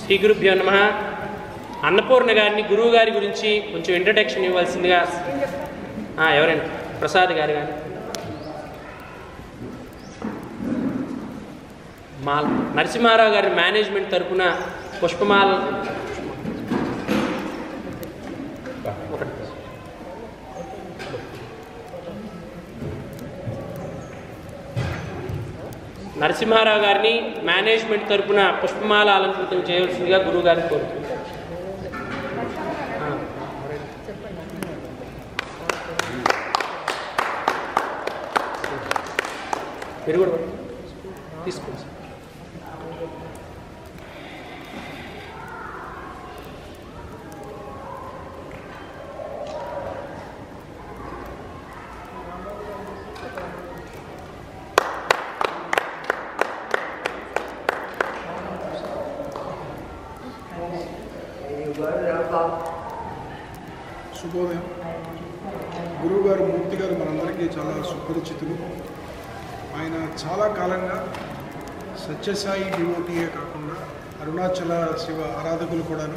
శ్రీ గురుభ్యో నమ అన్నపూర్ణ గారిని గురువు గారి గురించి కొంచెం ఇంట్రడక్షన్ ఇవ్వాల్సిందిగా ఆ, ఎవరండి ప్రసాద్ గారు కానీ మాల్ నరసింహారావు గారి మేనేజ్మెంట్ తరపున పుష్పమాల ఒకటి నరసింహారావు గారిని మేనేజ్మెంట్ తరపున పుష్పమాల అలంకృతం చేయవలసిందిగా గురువు గారిని కోరుతున్నాను ఆ, మీరు కూడా తీసుకోండి సార్. శుభోదయం గురువు గారు మూర్తి గారు మనందరికీ చాలా సుపరిచితులు ఆయన చాలా కాలంగా సత్యసాయి డివోటీయే కాకుండా అరుణాచల శివ ఆరాధకులు కూడాను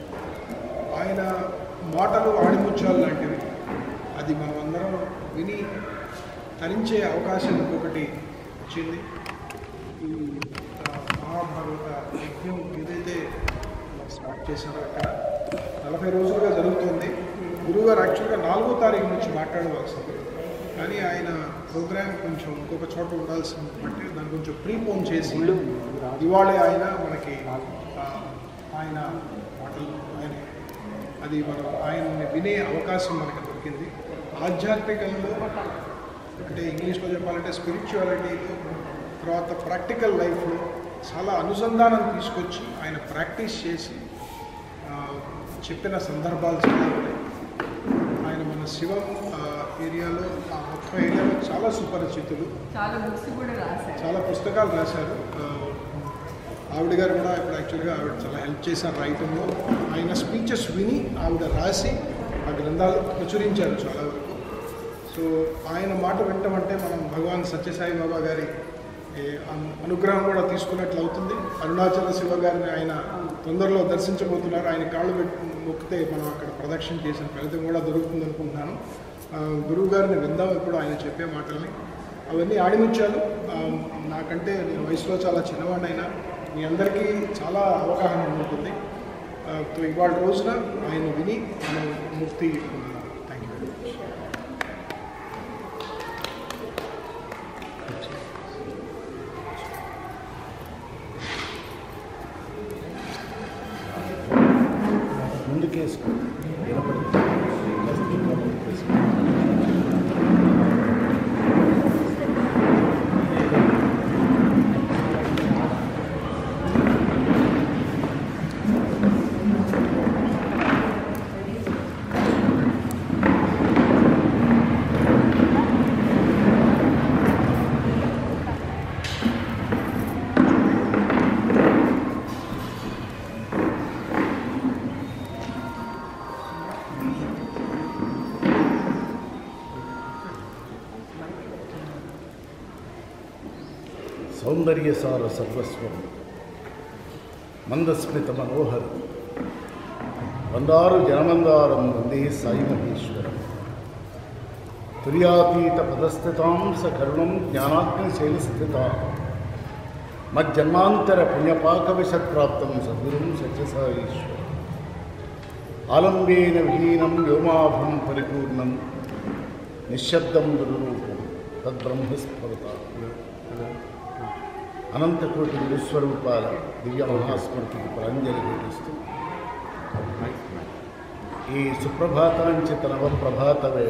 ఆయన మాటలు ఆడిముత్యాలు లాంటివి అది మనమందరం విని తరించే అవకాశం ఇంకొకటి వచ్చింది ఈ ఆ, మహాభారత యజ్ఞం ఏదైతే స్టార్ట్ చేశారో అక్కడ నలభై రోజులుగా జరుగుతుంది గురువుగారు యాక్చువల్గా నాలుగో తారీఖు నుంచి మాట్లాడవలసింది కానీ ఆయన ప్రోగ్రామ్ కొంచెం ఇంకొక చోట ఉండాల్సింది బట్టి దాన్ని కొంచెం ప్రీపోన్ చేసి ఇవాళ ఆయన మనకి ఆ, ఆయన మాటలు ఆయన అది మనం ఆయన్ని వినే అవకాశం మనకి దొరికింది ఆధ్యాత్మికంలో అంటే ఇంగ్లీష్లో చెప్పాలంటే స్పిరిచువాలిటీలో తర్వాత ప్రాక్టికల్ లైఫ్లో చాలా అనుసంధానం తీసుకొచ్చి ఆయన ప్రాక్టీస్ చేసి ఆ, చెప్పిన సందర్భాలు చాలా ఉన్నాయి ఆయన మన శివం ఆ, ఏరియాలో ఆ మొత్తం ఏరియాలో చాలా సుపరిచితులు చాలా బుక్స్ కూడా రాశారు చాలా పుస్తకాలు రాశారు ఆ, ఆవిడ గారు కూడా ఇప్పుడు యాక్చువల్గా ఆవిడ చాలా హెల్ప్ చేశారు రైటింగ్లో ఆయన స్పీచెస్ విని ఆవిడ రాసి ఆ గ్రంథాలు ప్రచురించారు చాలా వరకు సో ఆయన మాట వింటామంటే మనం భగవాన్ సత్యసాయి బాబా గారి ఏ, అను- అనుగ్రహం కూడా తీసుకున్నట్లు అవుతుంది అరుణాచల శివ గారిని ఆయన తొందరలో దర్శించబోతున్నారు ఆయన కాళ్ళు పెట్టి మొక్కితే మనం అక్కడ ప్రదక్షిణ చేసిన ఫలితం కూడా దొరుకుతుంది అనుకుంటున్నాను ఆ, గురువు గారిని విందాం ఇప్పుడు ఆయన చెప్పే మాటల్ని అవన్నీ ఆడిముత్యాలు ఆ, నాకంటే నేను వయసులో చాలా చిన్నవాడినైనా మీ అందరికీ చాలా అవగాహన ఉంటుంది ఆ, తో ఇవాళ రోజున ఆయన విని మనం ముక్తి పొందుదాం థ్యాంక్ యూ వెరీ మచ్ ముందుకేసుకో నిలబడి కాస్త ఇంకా ముందుకేసుకో. సౌందర్యసార సర్వస్వం మందస్మిత మనోహరం వందారు జనమందారం వందే సాయి మహేశ్వరం తుర్యాతీత పదస్థితాం సకరుణం జ్ఞానాగ్ని శైలస్థిత మజ్జన్మాంతర పుణ్యపాకవిషత్ప్రాప్తం సద్గురుం సత్యసాయీశ్వరం ఆలంబేన విహీనం వ్యోమాభం పరిపూర్ణం నిశ్శబ్దం గురురూపం తద్బ్రహ్మస్ఫురత అనంతకోటి గురుస్వరూపాల దివ్య మహాస్మృతికి ప్రాంజలి ఘటిస్తూ ఈ సుప్రభాతాంచిత నవ ప్రభాత వేళ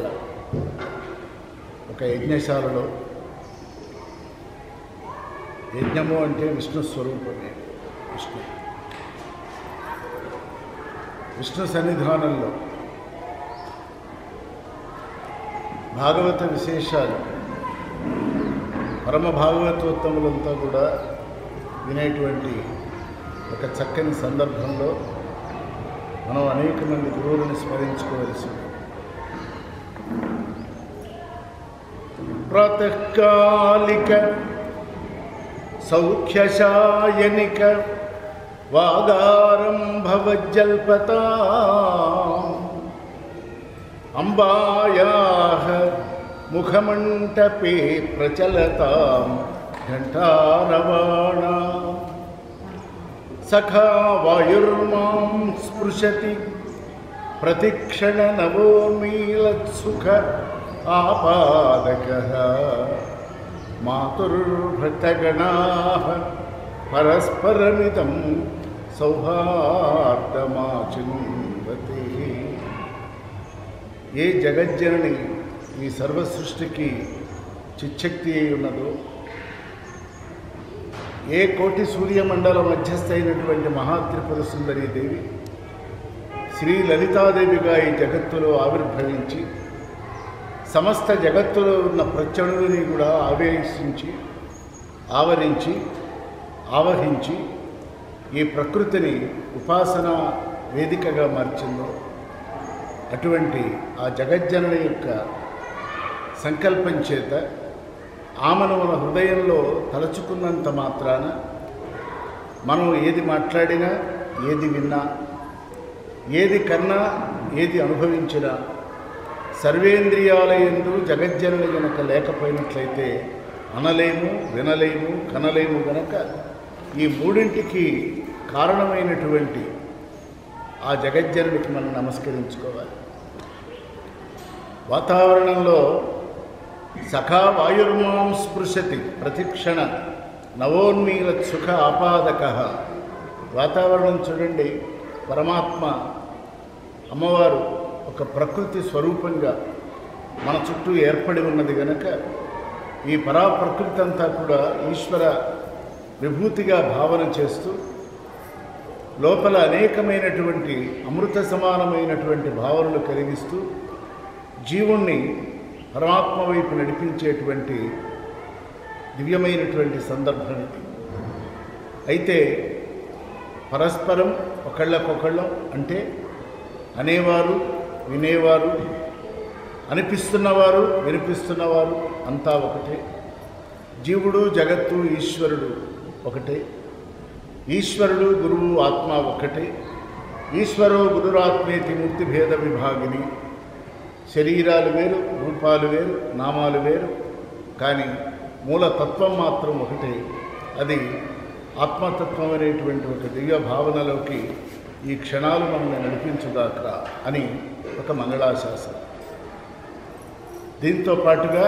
ఒక యజ్ఞశాలలో యజ్ఞము అంటే విష్ణు స్వరూపమే విష్ణు విష్ణు సన్నిధానంలో భాగవత విశేషాలు పరమ భాగవతోత్తములంతా కూడా వినేటువంటి ఒక చక్కని సందర్భంలో మనం అనేక మంది గురువులను స్మరించుకోవలసి ఉంది. ప్రాతకాలిక సౌఖ్యశాయనిక వాగారంభవజ్జల్పతా అంబాయాः ముఖమంటపే ప్రచలతాం ఘంటారవాణా సఖా వాయుర్మాం స్పృశతి ప్రతిక్షణ నవోర్మీలత్సుఖ ఆపాదక మాతుర్భృతగణా పరస్పరమిదం సౌహార్దమాచిందతే ఏ జగజ్జనని ఈ సర్వసృష్టికి చిచ్చక్తి అయి ఉన్నదో ఏ కోటి సూర్యమండల మధ్యస్థ అయినటువంటి మహాత్రిపుర సుందరీ దేవి శ్రీ లలితాదేవిగా ఈ జగత్తులో ఆవిర్భవించి సమస్త జగత్తులో ఉన్న ప్రత్యణులని కూడా ఆవేశించి ఆవరించి ఆవహించి ఈ ప్రకృతిని ఉపాసన వేదికగా మార్చిందో అటువంటి ఆ జగజ్జనని యొక్క సంకల్పం చేత ఆమెను మన హృదయంలో తలచుకున్నంత మాత్రాన మనం ఏది మాట్లాడినా ఏది విన్నా ఏది కన్నా ఏది అనుభవించినా సర్వేంద్రియాలయందు జగజ్జనని గనక లేకపోయినట్లయితే అనలేము వినలేము కనలేము గనక ఈ మూడింటికి కారణమైనటువంటి ఆ జగజ్జనుడికి మనం నమస్కరించుకోవాలి వాతావరణంలో సఖా వాయుర్మాం స్పృశతి ప్రతిక్షణ నవోన్మీల సుఖ ఆపాదక వాతావరణం చూడండి పరమాత్మ అమ్మవారు ఒక ప్రకృతి స్వరూపంగా మన చుట్టూ ఏర్పడి ఉన్నది గనక ఈ పరా ప్రకృతి అంతా కూడా ఈశ్వర విభూతిగా భావన చేస్తూ లోపల అనేకమైనటువంటి అమృత సమానమైనటువంటి భావనలు కలిగిస్తూ జీవుణ్ణి పరమాత్మ వైపు నడిపించేటువంటి దివ్యమైనటువంటి సందర్భం ఇది అయితే పరస్పరం ఒకళ్ళకొకళ్ళం అంటే అనేవారు వినేవారు అనిపిస్తున్నవారు వినిపిస్తున్నవారు అంతా ఒకటే జీవుడు జగత్తు ఈశ్వరుడు ఒకటే ఈశ్వరుడు గురువు ఆత్మ ఒక్కటే ఈశ్వరో గురురాత్మేతి మూర్తి భేద విభాగిని శరీరాలు వేరు రూపాలు వేరు నామాలు వేరు కానీ మూలతత్వం మాత్రం ఒకటే అది ఆత్మతత్వం అనేటువంటి ఒక దివ్య భావనలోకి ఈ క్షణాలు మనల్ని నడిపించుగాక అని ఒక మంగళాశాసనం దీంతో పాటుగా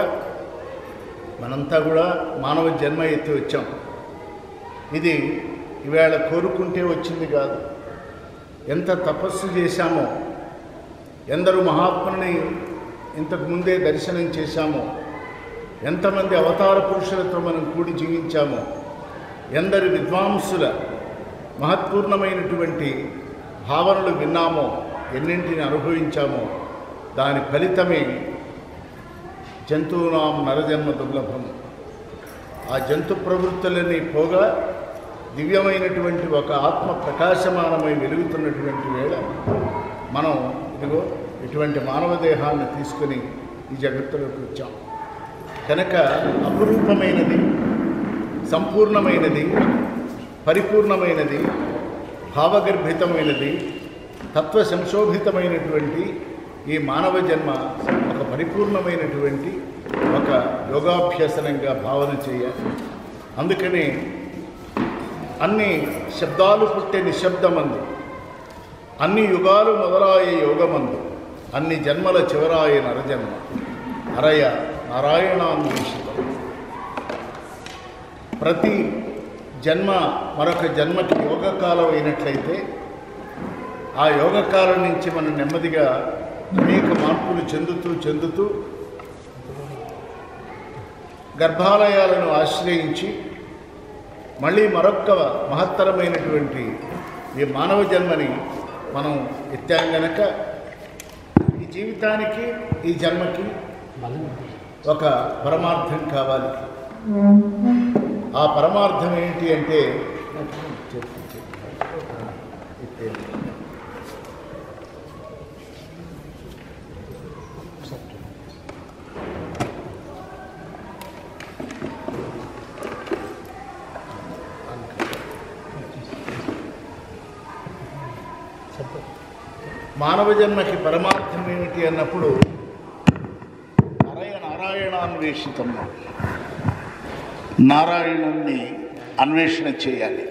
మనంతా కూడా మానవ జన్మ ఎత్తి వచ్చాం ఇది ఈవేళ కోరుకుంటే వచ్చింది కాదు ఎంత తపస్సు చేశామో ఎందరు మహాత్ముని ఇంతకు ముందే దర్శనం చేశామో ఎంతమంది అవతార పురుషులతో మనం కూడి జీవించామో ఎందరి విద్వాంసుల మహత్పూర్ణమైనటువంటి భావనలు విన్నామో ఎన్నింటిని అనుభవించామో దాని ఫలితమే జంతువునాం నరజన్మ దుర్లభం ఆ జంతు ప్రవృత్తులని పోగా దివ్యమైనటువంటి ఒక ఆత్మ ప్రకాశమానమై వెలుగుతున్నటువంటి వేళ మనం ఇదిగో ఇటువంటి మానవ దేహాన్ని తీసుకొని ఈ జగత్తులోకి వచ్చాం కనుక అపురూపమైనది సంపూర్ణమైనది పరిపూర్ణమైనది భావగర్భితమైనది తత్వ సంశోభితమైనటువంటి ఈ మానవ జన్మ ఒక పరిపూర్ణమైనటువంటి ఒక యోగాభ్యసనంగా భావన చేయాలి అందుకని అన్ని శబ్దాలు పుట్టే నిశ్శబ్దమందు అన్ని యుగాలు మొదలాయే యోగమందు అన్ని జన్మల చివరాయ నరజన్మ అరయ నారాయణాన్వేషితం ప్రతి జన్మ మరొక జన్మకి యోగకాలం అయినట్లయితే ఆ యోగకాలం నుంచి మనం నెమ్మదిగా అనేక మార్పులు చెందుతూ చెందుతూ గర్భాలయాలను ఆశ్రయించి మళ్ళీ మరొక్క మహత్తరమైనటువంటి ఈ మానవ జన్మని మనం ఎత్తాం గనక ఈ జీవితానికి ఈ జన్మకి ఒక పరమార్థం కావాలి ఆ పరమార్థం ఏంటి అంటే చెప్పు, చెప్పు. ఇప్పేది. మానవ జన్మకి పరమార్థం ఏమిటి అన్నప్పుడు నరయ నారాయణాన్వేషితం నారాయణుణ్ణి అన్వేషణ చేయాలి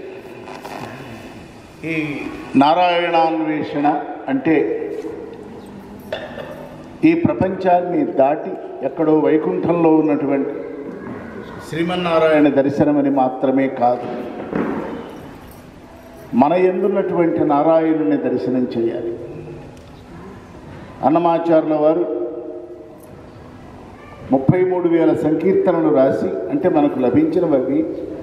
ఈ నారాయణాన్వేషణ అంటే ఈ ప్రపంచాన్ని దాటి ఎక్కడో వైకుంఠంలో ఉన్నటువంటి శ్రీమన్నారాయణ దర్శనమని మాత్రమే కాదు మన ఎందున్నటువంటి నారాయణుని దర్శనం చేయాలి అన్నమాచార్యుల వారు ముప్పై మూడు వేల సంకీర్తనలు రాసి అంటే మనకు లభించినవి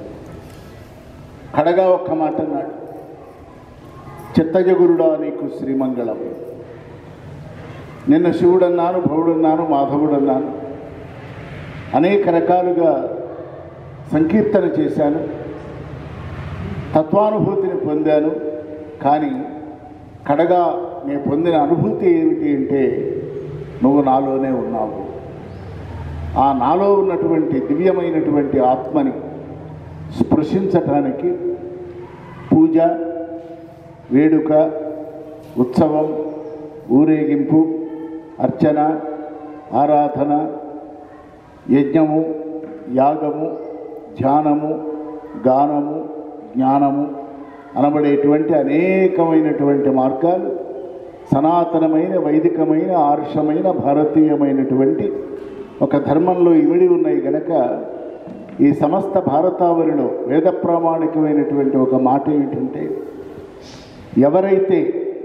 కడగా ఒక్క మాట అన్నాడు చిత్తజగురుడా నీకు శ్రీమంగళం నిన్న శివుడన్నాను భవుడన్నాను మాధవుడన్నాను అనేక రకాలుగా సంకీర్తన చేశాను తత్వానుభూతిని పొందాను కానీ కడగా నేను పొందిన అనుభూతి ఏమిటి అంటే నువ్వు నాలోనే ఉన్నావు ఆ నాలో ఉన్నటువంటి దివ్యమైనటువంటి ఆత్మని స్పృశించటానికి పూజ వేడుక ఉత్సవం ఊరేగింపు అర్చన ఆరాధన యజ్ఞము యాగము ధ్యానము గానము జ్ఞానము అనబడేటువంటి అనేకమైనటువంటి మార్గాలు సనాతనమైన వైదికమైన ఆర్షమైన భారతీయమైనటువంటి ఒక ధర్మంలో ఇమిడి ఉన్నాయి గనక ఈ సమస్త భారతావరిలో వేద ప్రామాణికమైనటువంటి ఒక మాట ఏమిటంటే ఎవరైతే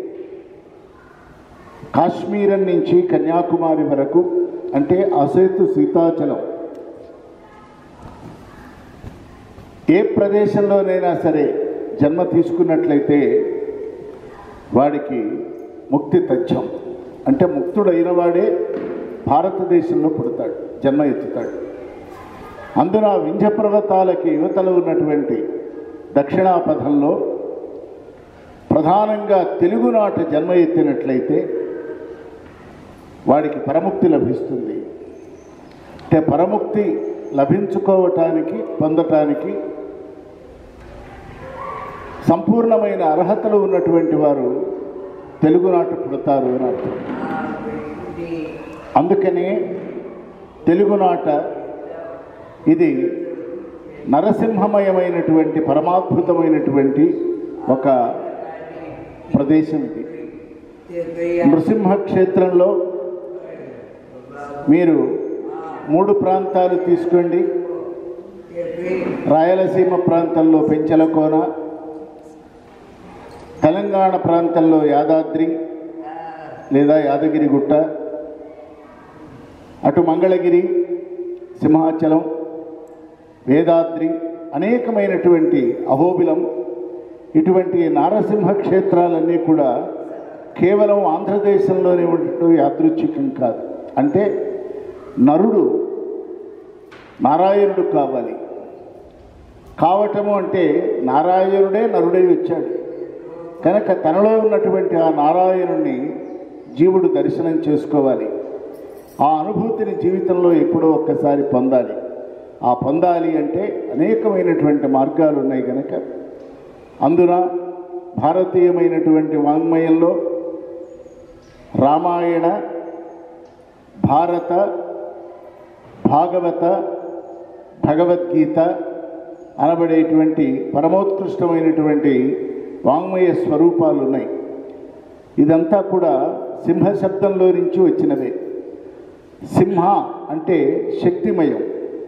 కాశ్మీరం నుంచి కన్యాకుమారి వరకు అంటే అసేతు సీతాచలం ఏ ప్రదేశంలోనైనా సరే జన్మ తీసుకున్నట్లయితే వాడికి ముక్తి తథ్యం అంటే ముక్తుడైన వాడే భారతదేశంలో పుడతాడు జన్మ ఎత్తుతాడు అందున వింధ్య పర్వతాలకి యువతలో ఉన్నటువంటి దక్షిణాపథంలో ప్రధానంగా తెలుగునాట జన్మ ఎత్తినట్లయితే వాడికి పరముక్తి లభిస్తుంది అంటే పరముక్తి లభించుకోవటానికి పొందటానికి సంపూర్ణమైన అర్హతలు ఉన్నటువంటి వారు తెలుగునాట పుడతారు అని అర్థం అందుకనే తెలుగునాట ఇది నరసింహమయమైనటువంటి పరమాద్భుతమైనటువంటి ఒక ప్రదేశం ఇది నృసింహ క్షేత్రంలో మీరు మూడు ప్రాంతాలు తీసుకోండి రాయలసీమ ప్రాంతంలో పెంచలకోన తెలంగాణ ప్రాంతంలో యాదాద్రి లేదా యాదగిరిగుట్ట అటు మంగళగిరి సింహాచలం వేదాద్రి అనేకమైనటువంటి అహోబిలం ఇటువంటి నారసింహ క్షేత్రాలన్నీ కూడా కేవలం ఆంధ్రదేశంలోనే ఉండటం యాదృచ్ఛికం కాదు అంటే నరుడు నారాయణుడు కావాలి కావటము అంటే నారాయణుడే నరుడై వచ్చాడు కనుక తనలో ఉన్నటువంటి ఆ నారాయణుణ్ణి జీవుడు దర్శనం చేసుకోవాలి ఆ అనుభూతిని జీవితంలో ఎప్పుడో ఒక్కసారి పొందాలి ఆ పొందాలి అంటే అనేకమైనటువంటి మార్గాలు ఉన్నాయి కనుక అందున భారతీయమైనటువంటి వాంగ్మయంలో రామాయణ భారత భాగవత భగవద్గీత అనబడేటువంటి పరమోత్కృష్టమైనటువంటి వాంగ్మయ స్వరూపాలు ఉన్నాయి ఇదంతా కూడా సింహ శబ్దంలో నుంచి వచ్చినవే సింహ అంటే శక్తిమయం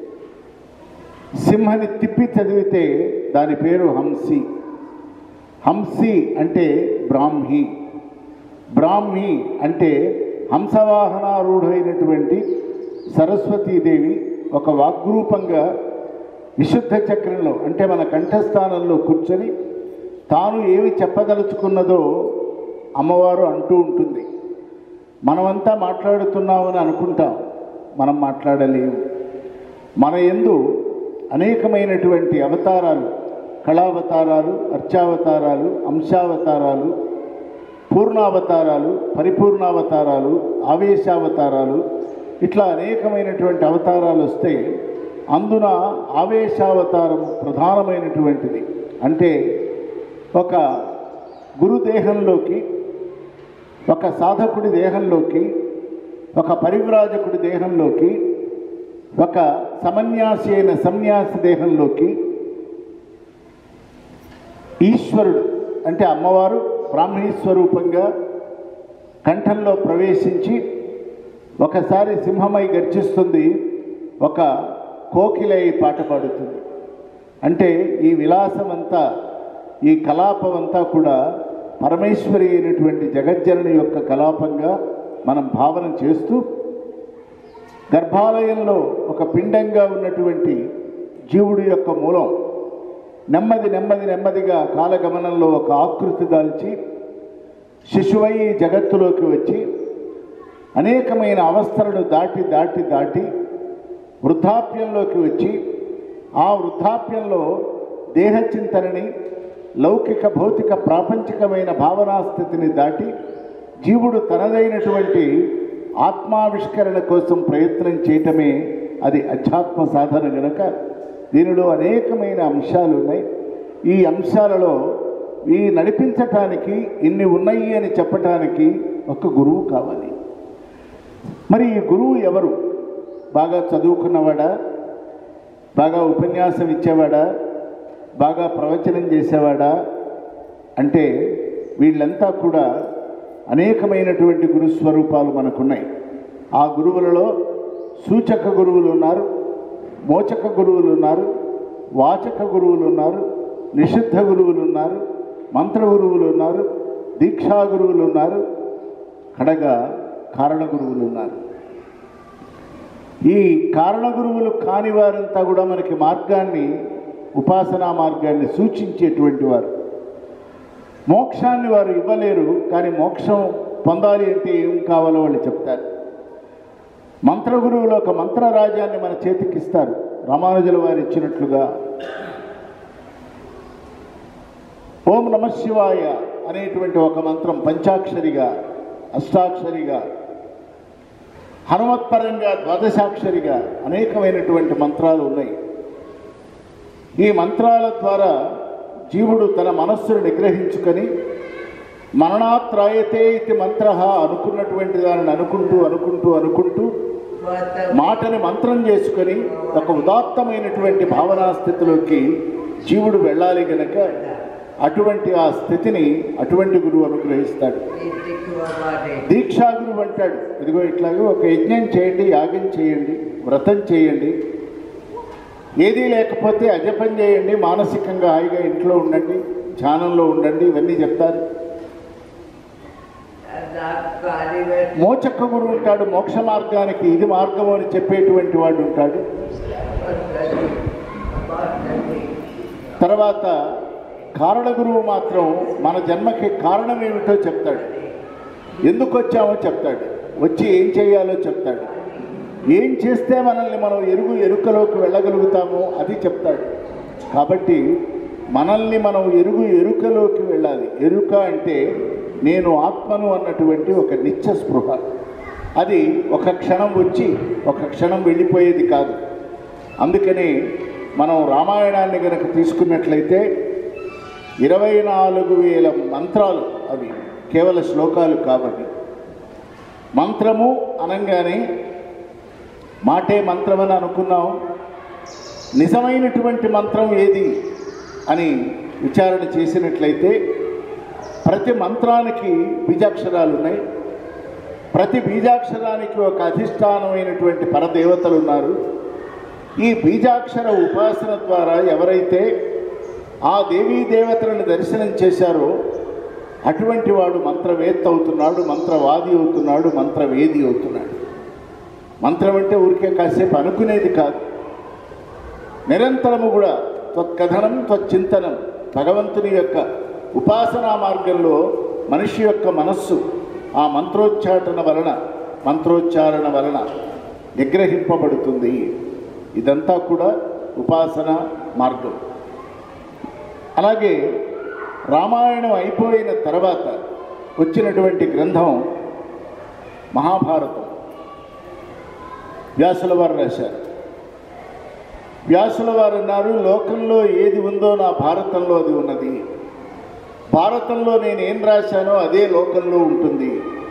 సింహని తిప్పి చదివితే దాని పేరు హంసి హంసి అంటే బ్రాహ్మి బ్రాహ్మి అంటే హంసవాహనారూఢైనటువంటి సరస్వతీదేవి ఒక వాగ్రూపంగా విశుద్ధ చక్రంలో అంటే మన కంఠస్థానంలో కూర్చొని తాను ఏమి చెప్పదలుచుకున్నదో అమ్మవారు అంటూ ఉంటుంది మనమంతా మాట్లాడుతున్నామని అనుకుంటాం మనం మాట్లాడలేము మన ఎందు అనేకమైనటువంటి అవతారాలు కళావతారాలు అర్చావతారాలు అంశావతారాలు పూర్ణావతారాలు పరిపూర్ణావతారాలు ఆవేశావతారాలు ఇట్లా అనేకమైనటువంటి అవతారాలు వస్తే అందున ఆవేశావతారం ప్రధానమైనటువంటిది అంటే ఒక గురుదేహంలోకి ఒక సాధకుడి దేహంలోకి ఒక పరివ్రాజకుడి దేహంలోకి ఒక సమన్యాసి అయిన సన్యాసి దేహంలోకి ఈశ్వరుడు అంటే అమ్మవారు బ్రాహ్మణీ స్వరూపంగా కంఠంలో ప్రవేశించి ఒకసారి సింహమై గర్జిస్తుంది ఒక కోకిలై పాట పాడుతుంది అంటే ఈ విలాసం అంతా ఈ కలాపం అంతా కూడా పరమేశ్వరి అయినటువంటి జగజ్జనని యొక్క కలాపంగా మనం భావన చేస్తూ గర్భాలయంలో ఒక పిండంగా ఉన్నటువంటి జీవుడి యొక్క మూలం నెమ్మది నెమ్మది నెమ్మదిగా కాలగమనంలో ఒక ఆకృతి దాల్చి శిశువై ఈ జగత్తులోకి వచ్చి అనేకమైన అవస్థలను దాటి దాటి దాటి వృద్ధాప్యంలోకి వచ్చి ఆ వృద్ధాప్యంలో దేహచింతనని లౌకిక భౌతిక ప్రాపంచికమైన భావనా స్థితిని దాటి జీవుడు తనదైనటువంటి ఆత్మావిష్కరణ కోసం ప్రయత్నం చేయటమే అది అధ్యాత్మ సాధన గనక దీనిలో అనేకమైన అంశాలు ఉన్నాయి ఈ అంశాలలో ఈ నడిపించటానికి ఇన్ని ఉన్నాయి అని చెప్పటానికి ఒక గురువు కావాలి మరి ఈ గురువు ఎవరు బాగా చదువుకున్నవాడా బాగా ఉపన్యాసం ఇచ్చేవాడా బాగా ప్రవచనం చేసేవాడా అంటే వీళ్ళంతా కూడా అనేకమైనటువంటి గురుస్వరూపాలు మనకున్నాయి ఆ గురువులలో సూచక గురువులు ఉన్నారు మోచక గురువులు ఉన్నారు వాచక గురువులు ఉన్నారు నిషిద్ధ గురువులు ఉన్నారు మంత్ర గురువులు ఉన్నారు దీక్షా గురువులు ఉన్నారు కడగా కారణ గురువులు ఉన్నారు ఈ కారణ గురువులు కాని వారంతా కూడా మనకి మార్గాన్ని ఉపాసనా మార్గాన్ని సూచించేటువంటి వారు మోక్షాన్ని వారు ఇవ్వలేరు కానీ మోక్షం పొందాలి అంటే ఏం కావాలో వాళ్ళు చెప్తారు మంత్ర గురువులు ఒక మంత్ర రాజ్యాన్ని మన చేతికిస్తారు రామానుజుల వారు ఇచ్చినట్లుగా ఓం నమ శివాయ అనేటువంటి ఒక మంత్రం పంచాక్షరిగా అష్టాక్షరిగా హనుమత్పరంగా ద్వాదశాక్షరిగా అనేకమైనటువంటి మంత్రాలు ఉన్నాయి ఈ మంత్రాల ద్వారా జీవుడు తన మనస్సును నిగ్రహించుకొని మరణాత్రాయతే ఇది మంత్ర అనుకున్నటువంటి దానిని అనుకుంటూ అనుకుంటూ అనుకుంటూ మాటని మంత్రం చేసుకొని ఒక ఉదాత్తమైనటువంటి భావనా స్థితిలోకి జీవుడు వెళ్ళాలి గనక అటువంటి ఆ స్థితిని అటువంటి గురువు అనుగ్రహిస్తాడు దీక్షా గురువు అంటాడు ఇదిగో ఇట్లాగే ఒక యజ్ఞం చేయండి యాగం చేయండి వ్రతం చేయండి ఏదీ లేకపోతే అజపం చేయండి మానసికంగా హాయిగా ఇంట్లో ఉండండి ధ్యానంలో ఉండండి ఇవన్నీ చెప్తారు మోచక్క గురువు ఉంటాడు మోక్ష మార్గానికి ఇది మార్గం అని చెప్పేటువంటి వాడు ఉంటాడు తర్వాత కారణ గురువు మాత్రం మన జన్మకి కారణం ఏమిటో చెప్తాడు ఎందుకు వచ్చామో చెప్తాడు వచ్చి ఏం చేయాలో చెప్తాడు ఏం చేస్తే మనల్ని మనం ఎరుగు ఎరుకలోకి వెళ్ళగలుగుతామో అది చెప్తాడు కాబట్టి మనల్ని మనం ఎరుగు ఎరుకలోకి వెళ్ళాలి ఎరుక అంటే నేను ఆత్మను అన్నటువంటి ఒక నిత్య స్పృహ అది ఒక క్షణం వచ్చి ఒక క్షణం వెళ్ళిపోయేది కాదు అందుకని మనం రామాయణాన్ని గనక తీసుకున్నట్లయితే ఇరవై నాలుగు వేల మంత్రాలు అవి కేవల శ్లోకాలు కాబట్టి మంత్రము అనగానే మాటే మంత్రమని అనుకున్నాం నిజమైనటువంటి మంత్రం ఏది అని విచారణ చేసినట్లయితే ప్రతి మంత్రానికి బీజాక్షరాలు ఉన్నాయి ప్రతి బీజాక్షరానికి ఒక అధిష్టానమైనటువంటి పరదేవతలు ఉన్నారు ఈ బీజాక్షర ఉపాసన ద్వారా ఎవరైతే ఆ దేవీ దేవతలను దర్శనం చేశారో అటువంటి వాడు మంత్రవేత్త అవుతున్నాడు మంత్రవాది అవుతున్నాడు మంత్రవేది అవుతున్నాడు మంత్రం అంటే ఊరికే కాసేపు అనుకునేది కాదు నిరంతరము కూడా త్వత్కథనం త్వచ్చింతనం భగవంతుని యొక్క ఉపాసనా మార్గంలో మనిషి యొక్క మనస్సు ఆ మంత్రోచ్చాటన వలన మంత్రోచ్చారణ వలన నిగ్రహింపబడుతుంది ఇదంతా కూడా ఉపాసన మార్గం అలాగే రామాయణం అయిపోయిన తర్వాత వచ్చినటువంటి గ్రంథం మహాభారతం వ్యాసుల వారు రాశారు వ్యాసుల వారు అన్నారు లోకంలో ఏది ఉందో నా భారతంలో అది ఉన్నది భారతంలో నేను ఏం రాశానో అదే లోకంలో ఉంటుంది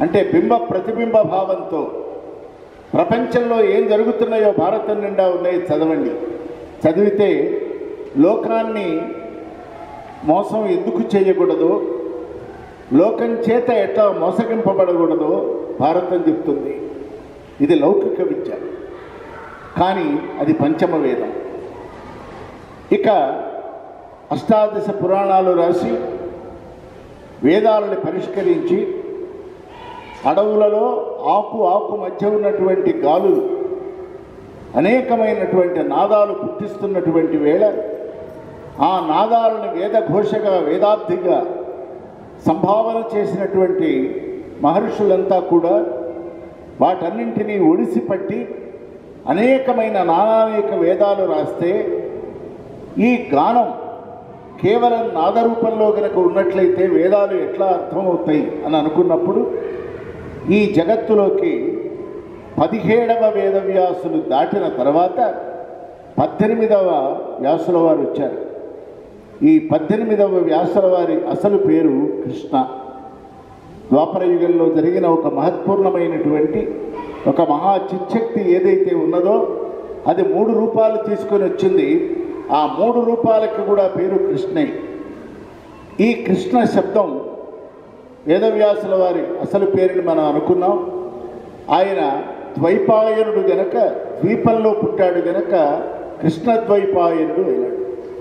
అంటే బింబ ప్రతిబింబ భావంతో ప్రపంచంలో ఏం జరుగుతున్నాయో భారతం నిండా ఉన్నాయి చదవండి చదివితే లోకాన్ని మోసం ఎందుకు చేయకూడదు లోకం చేత ఎట్లా మోసగింపబడకూడదో భారతం చెప్తుంది ఇది లౌకిక విద్య కానీ అది పంచమ వేదం ఇక అష్టాదశ పురాణాలు రాసి వేదాలను పరిష్కరించి అడవులలో ఆకు ఆకు మధ్య ఉన్నటువంటి గాలులు అనేకమైనటువంటి నాదాలు పుట్టిస్తున్నటువంటి వేళ ఆ నాదాలను వేదఘోషగా వేదాబ్దిగా సంభావన చేసినటువంటి మహర్షులంతా కూడా వాటన్నింటినీ ఒడిసిపట్టి అనేకమైన నానానేక వేదాలు రాస్తే ఈ గానం కేవలం నాదరూపంలో కనుక ఉన్నట్లయితే వేదాలు ఎట్లా అర్థమవుతాయి అని అనుకున్నప్పుడు ఈ జగత్తులోకి పదిహేడవ వేదవ్యాసులు దాటిన తర్వాత పద్దెనిమిదవ వ్యాసుల వారు వచ్చారు ఈ పద్దెనిమిదవ వ్యాసుల వారి అసలు పేరు కృష్ణ ద్వాపర యుగంలో జరిగిన ఒక మహత్పూర్ణమైనటువంటి ఒక మహా చిచ్చక్తి ఏదైతే ఉన్నదో అది మూడు రూపాలు తీసుకొని వచ్చింది ఆ మూడు రూపాలకి కూడా పేరు కృష్ణే ఈ కృష్ణ శబ్దం వేదవ్యాసుల వారి అసలు పేరుని మనం అనుకున్నాం ఆయన ద్వైపాయనుడు గనక ద్వీపంలో పుట్టాడు గనక కృష్ణ ద్వైపాయనుడు అయినాడు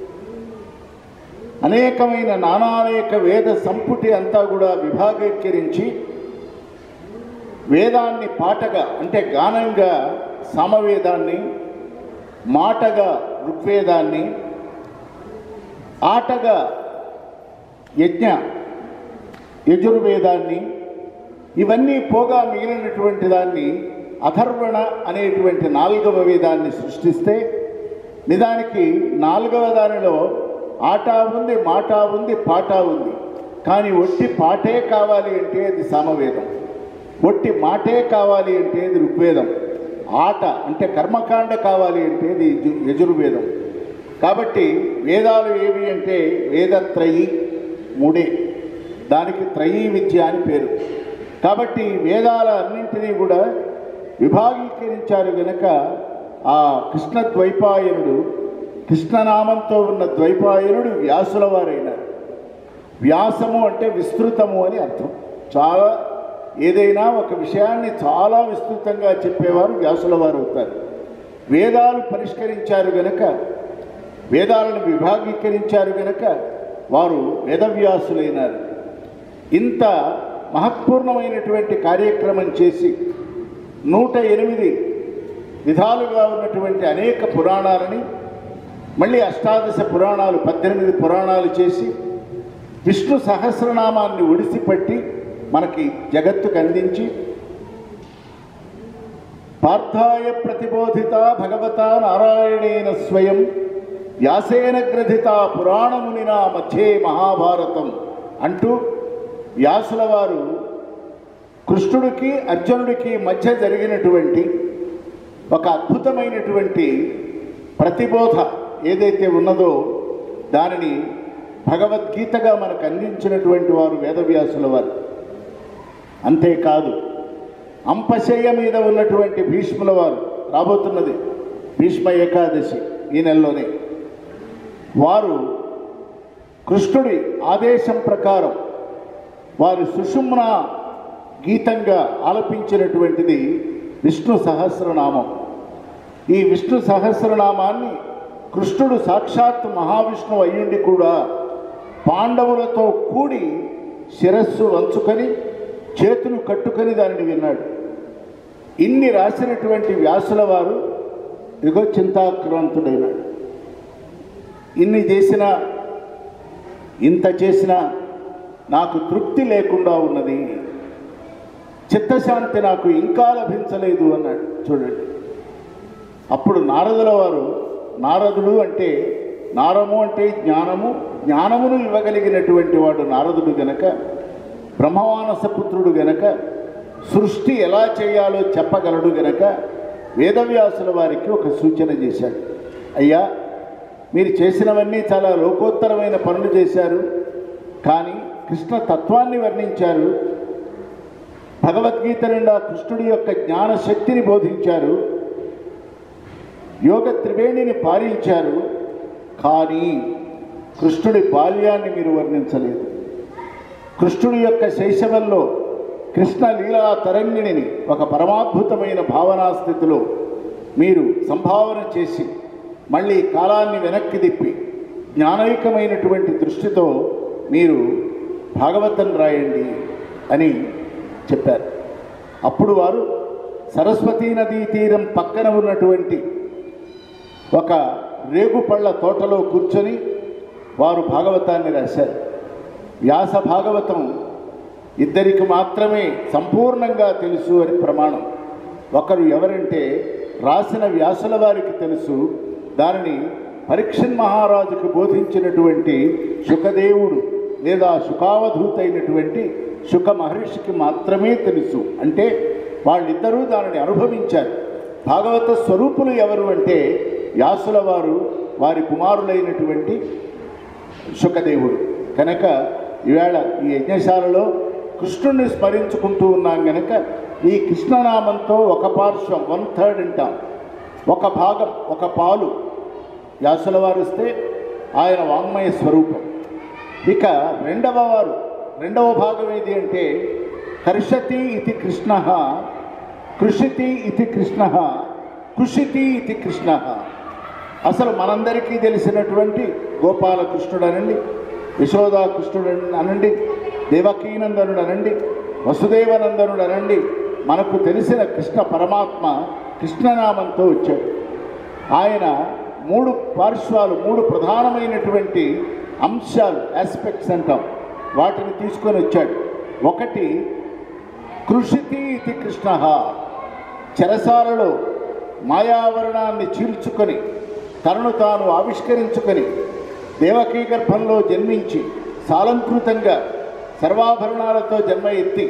అనేకమైన నానానేక వేద సంపుటి అంతా కూడా విభాగీకరించి వేదాన్ని పాటగా అంటే గానంగా సామవేదాన్ని మాటగా ఋగ్వేదాన్ని ఆటగా యజ్ఞ యజుర్వేదాన్ని ఇవన్నీ పోగా మిగిలినటువంటి దాన్ని అథర్వణ అనేటువంటి నాలుగవ వేదాన్ని సృష్టిస్తే నిజానికి నాలుగవ దానిలో ఆట ఉంది మాట ఉంది పాట ఉంది కానీ ఒట్టి పాటే కావాలి అంటే అది సామవేదం ఒట్టి మాటే కావాలి అంటే అది ఋగ్వేదం ఆట అంటే కర్మకాండ కావాలి అంటే అది యజు- యజుర్వేదం కాబట్టి వేదాలు ఏవి అంటే వేదత్రయి మూడే దానికి త్రయీ విద్య అని పేరు కాబట్టి వేదాల అన్నింటినీ కూడా విభాగీకరించారు గనక ఆ కృష్ణ ద్వైపాయనుడు కృష్ణనామంతో ఉన్న ద్వైపాయనుడు వ్యాసుల వారైనారు వ్యాసము అంటే విస్తృతము అని అర్థం చాలా ఏదైనా ఒక విషయాన్ని చాలా విస్తృతంగా చెప్పేవారు వ్యాసుల వారు అవుతారు వేదాలు పరిష్కరించారు గనక వేదాలను విభాగీకరించారు గనక వారు వేదవ్యాసులైనారు ఇంత మహత్పూర్ణమైనటువంటి కార్యక్రమం చేసి నూట ఎనిమిది విధాలుగా ఉన్నటువంటి అనేక పురాణాలని మళ్ళీ అష్టాదశ పురాణాలు పద్దెనిమిది పురాణాలు చేసి విష్ణు సహస్రనామాన్ని ఒడిసిపట్టి మనకి జగత్తుకు అందించి పార్థాయ ప్రతిబోధిత భగవత నారాయణేన స్వయం వ్యాసేన గ్రథిత పురాణమునినా మధ్యే మహాభారతం అంటూ వ్యాసుల వారు కృష్ణుడికి అర్జునుడికి మధ్య జరిగినటువంటి ఒక అద్భుతమైనటువంటి ప్రతిబోధ ఏదైతే ఉన్నదో దానిని భగవద్గీతగా మనకు అందించినటువంటి వారు వేదవ్యాసుల వారు అంతేకాదు అంపశయ్య మీద ఉన్నటువంటి భీష్ముల వారు రాబోతున్నది భీష్మ ఏకాదశి ఈ నెలలోనే వారు కృష్ణుడి ఆదేశం ప్రకారం వారు సుషుమ్న గీతంగా ఆలపించినటువంటిది విష్ణు సహస్రనామం ఈ విష్ణు సహస్రనామాన్ని కృష్ణుడు సాక్షాత్ మహావిష్ణువు అయ్యుండి కూడా పాండవులతో కూడి శిరస్సు వంచుకొని చేతులు కట్టుకొని దానిని విన్నాడు ఇన్ని రాసినటువంటి వ్యాసుల వారు ఇగో చింతాక్రాంతుడైనాడు ఇన్ని చేసిన ఇంత చేసినా నాకు తృప్తి లేకుండా ఉన్నది చిత్తశాంతి నాకు ఇంకా లభించలేదు అన్నాడు చూడండి అప్పుడు నారదుల వారు నారదుడు అంటే నారము అంటే జ్ఞానము జ్ఞానమును ఇవ్వగలిగినటువంటి వాడు నారదుడు గనక బ్రహ్మమానస పుత్రుడు గనక సృష్టి ఎలా చేయాలో చెప్పగలడు గనక వేదవ్యాసుల వారికి ఒక సూచన చేశాడు అయ్యా మీరు చేసినవన్నీ చాలా లోకోత్తరమైన పనులు చేశారు కానీ కృష్ణ తత్వాన్ని వర్ణించారు భగవద్గీత నిండా కృష్ణుడి యొక్క జ్ఞాన శక్తిని బోధించారు యోగ త్రివేణిని పాలించారు కానీ కృష్ణుడి బాల్యాన్ని మీరు వర్ణించలేదు కృష్ణుడి యొక్క శైశవంలో కృష్ణ లీలా తరంగిణిని ఒక పరమాద్భుతమైన భావనా స్థితిలో మీరు సంభావన చేసి మళ్ళీ కాలాన్ని వెనక్కి తిప్పి జ్ఞానైకమైనటువంటి దృష్టితో మీరు భాగవతం రాయండి అని చెప్పారు అప్పుడు వారు సరస్వతీ నదీ తీరం పక్కన ఉన్నటువంటి ఒక రేగుపళ్ళ తోటలో కూర్చొని వారు భాగవతాన్ని రాశారు వ్యాస భాగవతం ఇద్దరికి మాత్రమే సంపూర్ణంగా తెలుసు అని ప్రమాణం ఒకరు ఎవరంటే రాసిన వ్యాసుల వారికి తెలుసు దానిని పరీక్షన్ మహారాజుకు బోధించినటువంటి శుకదేవుడు లేదా శుకావధూతైనటువంటి శుక మహర్షికి మాత్రమే తెలుసు అంటే వాళ్ళిద్దరూ దానిని అనుభవించారు భాగవత స్వరూపులు ఎవరు అంటే వ్యాసుల వారు వారి కుమారులైనటువంటి శుకదేవుడు కనుక ఈవేళ ఈ యజ్ఞశాలలో కృష్ణుణ్ణి స్మరించుకుంటూ ఉన్నాం గనక ఈ కృష్ణనామంతో ఒక పార్శ్వం వన్ థర్డ్ అంటాం ఒక భాగం ఒక పాలు వ్యాసుల వారు ఇస్తే ఆయన వాంగ్మయ స్వరూపం ఇక రెండవ వారు రెండవ భాగం ఏది అంటే కర్షతి ఇది కృష్ణ కృషితి ఇది కృష్ణ కుషితి ఇది కృష్ణ అసలు మనందరికీ తెలిసినటువంటి గోపాలకృష్ణుడు అనండి యశోదాకృష్ణుడు అనండి దేవకీనందనుడు అనండి వసుదేవనందనుడు అనండి మనకు తెలిసిన కృష్ణ పరమాత్మ కృష్ణనామంతో వచ్చాడు ఆయన మూడు పార్శ్వాలు మూడు ప్రధానమైనటువంటి అంశాలు ఆస్పెక్ట్స్ అంటాం వాటిని తీసుకొని వచ్చాడు ఒకటి కృషితి ఇది కృష్ణ చెరసాలలో మాయావరణాన్ని చీల్చుకొని తనను తాను ఆవిష్కరించుకొని దేవకీ గర్భంలో జన్మించి సాలంకృతంగా సర్వాభరణాలతో జన్మ ఎత్తి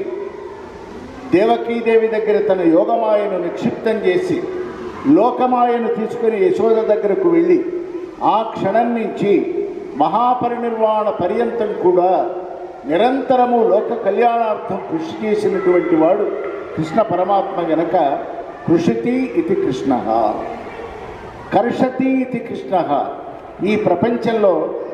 దేవకీదేవి దగ్గర తన యోగమాయను నిక్షిప్తం చేసి లోకమాయను తీసుకుని యశోద దగ్గరకు వెళ్ళి ఆ క్షణం నుంచి మహాపరినిర్వాణ పర్యంతం కూడా నిరంతరము లోక కళ్యాణార్థం కృషి చేసినటువంటి వాడు కృష్ణ పరమాత్మ గనక కృషితి ఇది కృష్ణ కర్షతి ఇది కృష్ణ ఈ ప్రపంచంలో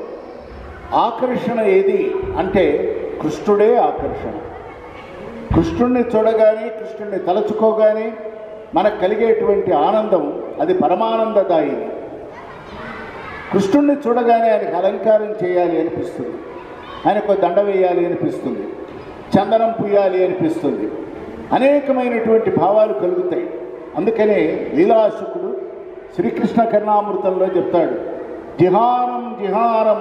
ఆకర్షణ ఏది అంటే కృష్ణుడే ఆకర్షణ కృష్ణుణ్ణి చూడగానే కృష్ణుణ్ణి తలచుకోగానే మనకు కలిగేటువంటి ఆనందం అది పరమానందదాయిని కృష్ణుణ్ణి చూడగానే ఆయనకు అలంకారం చేయాలి అనిపిస్తుంది ఆయనకు దండ వేయాలి అనిపిస్తుంది చందనం పుయ్యాలి అనిపిస్తుంది అనేకమైనటువంటి భావాలు కలుగుతాయి అందుకనే లీలాశుకుడు శ్రీకృష్ణ కరుణామృతంలో చెప్తాడు జిహానం జిహానం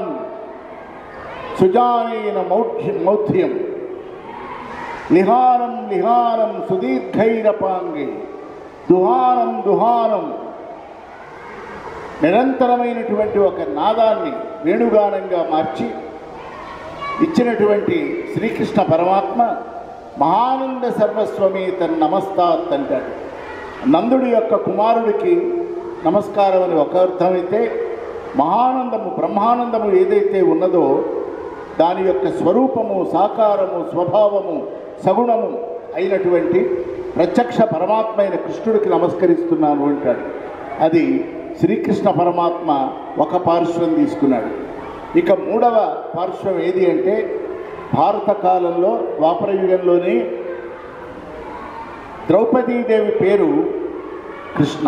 సుజానైన మౌఢ్య మౌఢ్యం లిహానం లిహానం సుదీర్ఘైరపాంగి దుహానం దుహానం నిరంతరమైనటువంటి ఒక నాదాన్ని వేణుగానంగా మార్చి ఇచ్చినటువంటి శ్రీకృష్ణ పరమాత్మ మహానంద సర్వస్వమే తన నమస్తాత్ అంటాడు నందుడి యొక్క కుమారుడికి నమస్కారం అని ఒక అర్థమైతే మహానందము బ్రహ్మానందము ఏదైతే ఉన్నదో దాని యొక్క స్వరూపము సాకారము స్వభావము సగుణము అయినటువంటి ప్రత్యక్ష పరమాత్మ అయిన కృష్ణుడికి నమస్కరిస్తున్నాను అంటాడు అది శ్రీకృష్ణ పరమాత్మ ఒక పార్శ్వం తీసుకున్నాడు ఇక మూడవ పార్శ్వం ఏది అంటే భారత కాలంలో ద్వాపర యుగంలోనే ద్రౌపదీదేవి పేరు కృష్ణ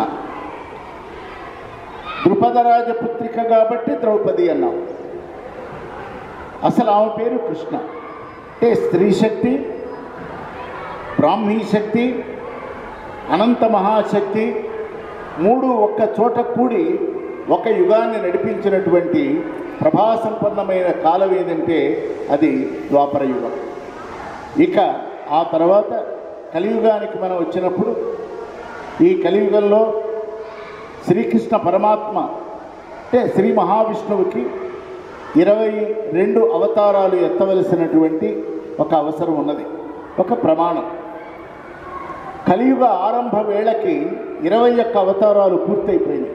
ద్రుపదరాజ పుత్రిక కాబట్టి ద్రౌపది అన్నాం అసలు ఆమె పేరు కృష్ణ అంటే స్త్రీ శక్తి బ్రాహ్మీ శక్తి అనంత మహాశక్తి మూడు ఒక్క చోట కూడి ఒక యుగాన్ని నడిపించినటువంటి ప్రభాసంపన్నమైన కాలం ఏదంటే అది ద్వాపర యుగం ఇక ఆ తర్వాత కలియుగానికి మనం వచ్చినప్పుడు ఈ కలియుగంలో శ్రీకృష్ణ పరమాత్మ అంటే శ్రీ మహావిష్ణువుకి ఇరవై రెండు అవతారాలు ఎత్తవలసినటువంటి ఒక అవసరం ఉన్నది ఒక ప్రమాణం కలియుగ ఆరంభ వేళకి ఇరవై ఒక్క అవతారాలు పూర్తయిపోయినాయి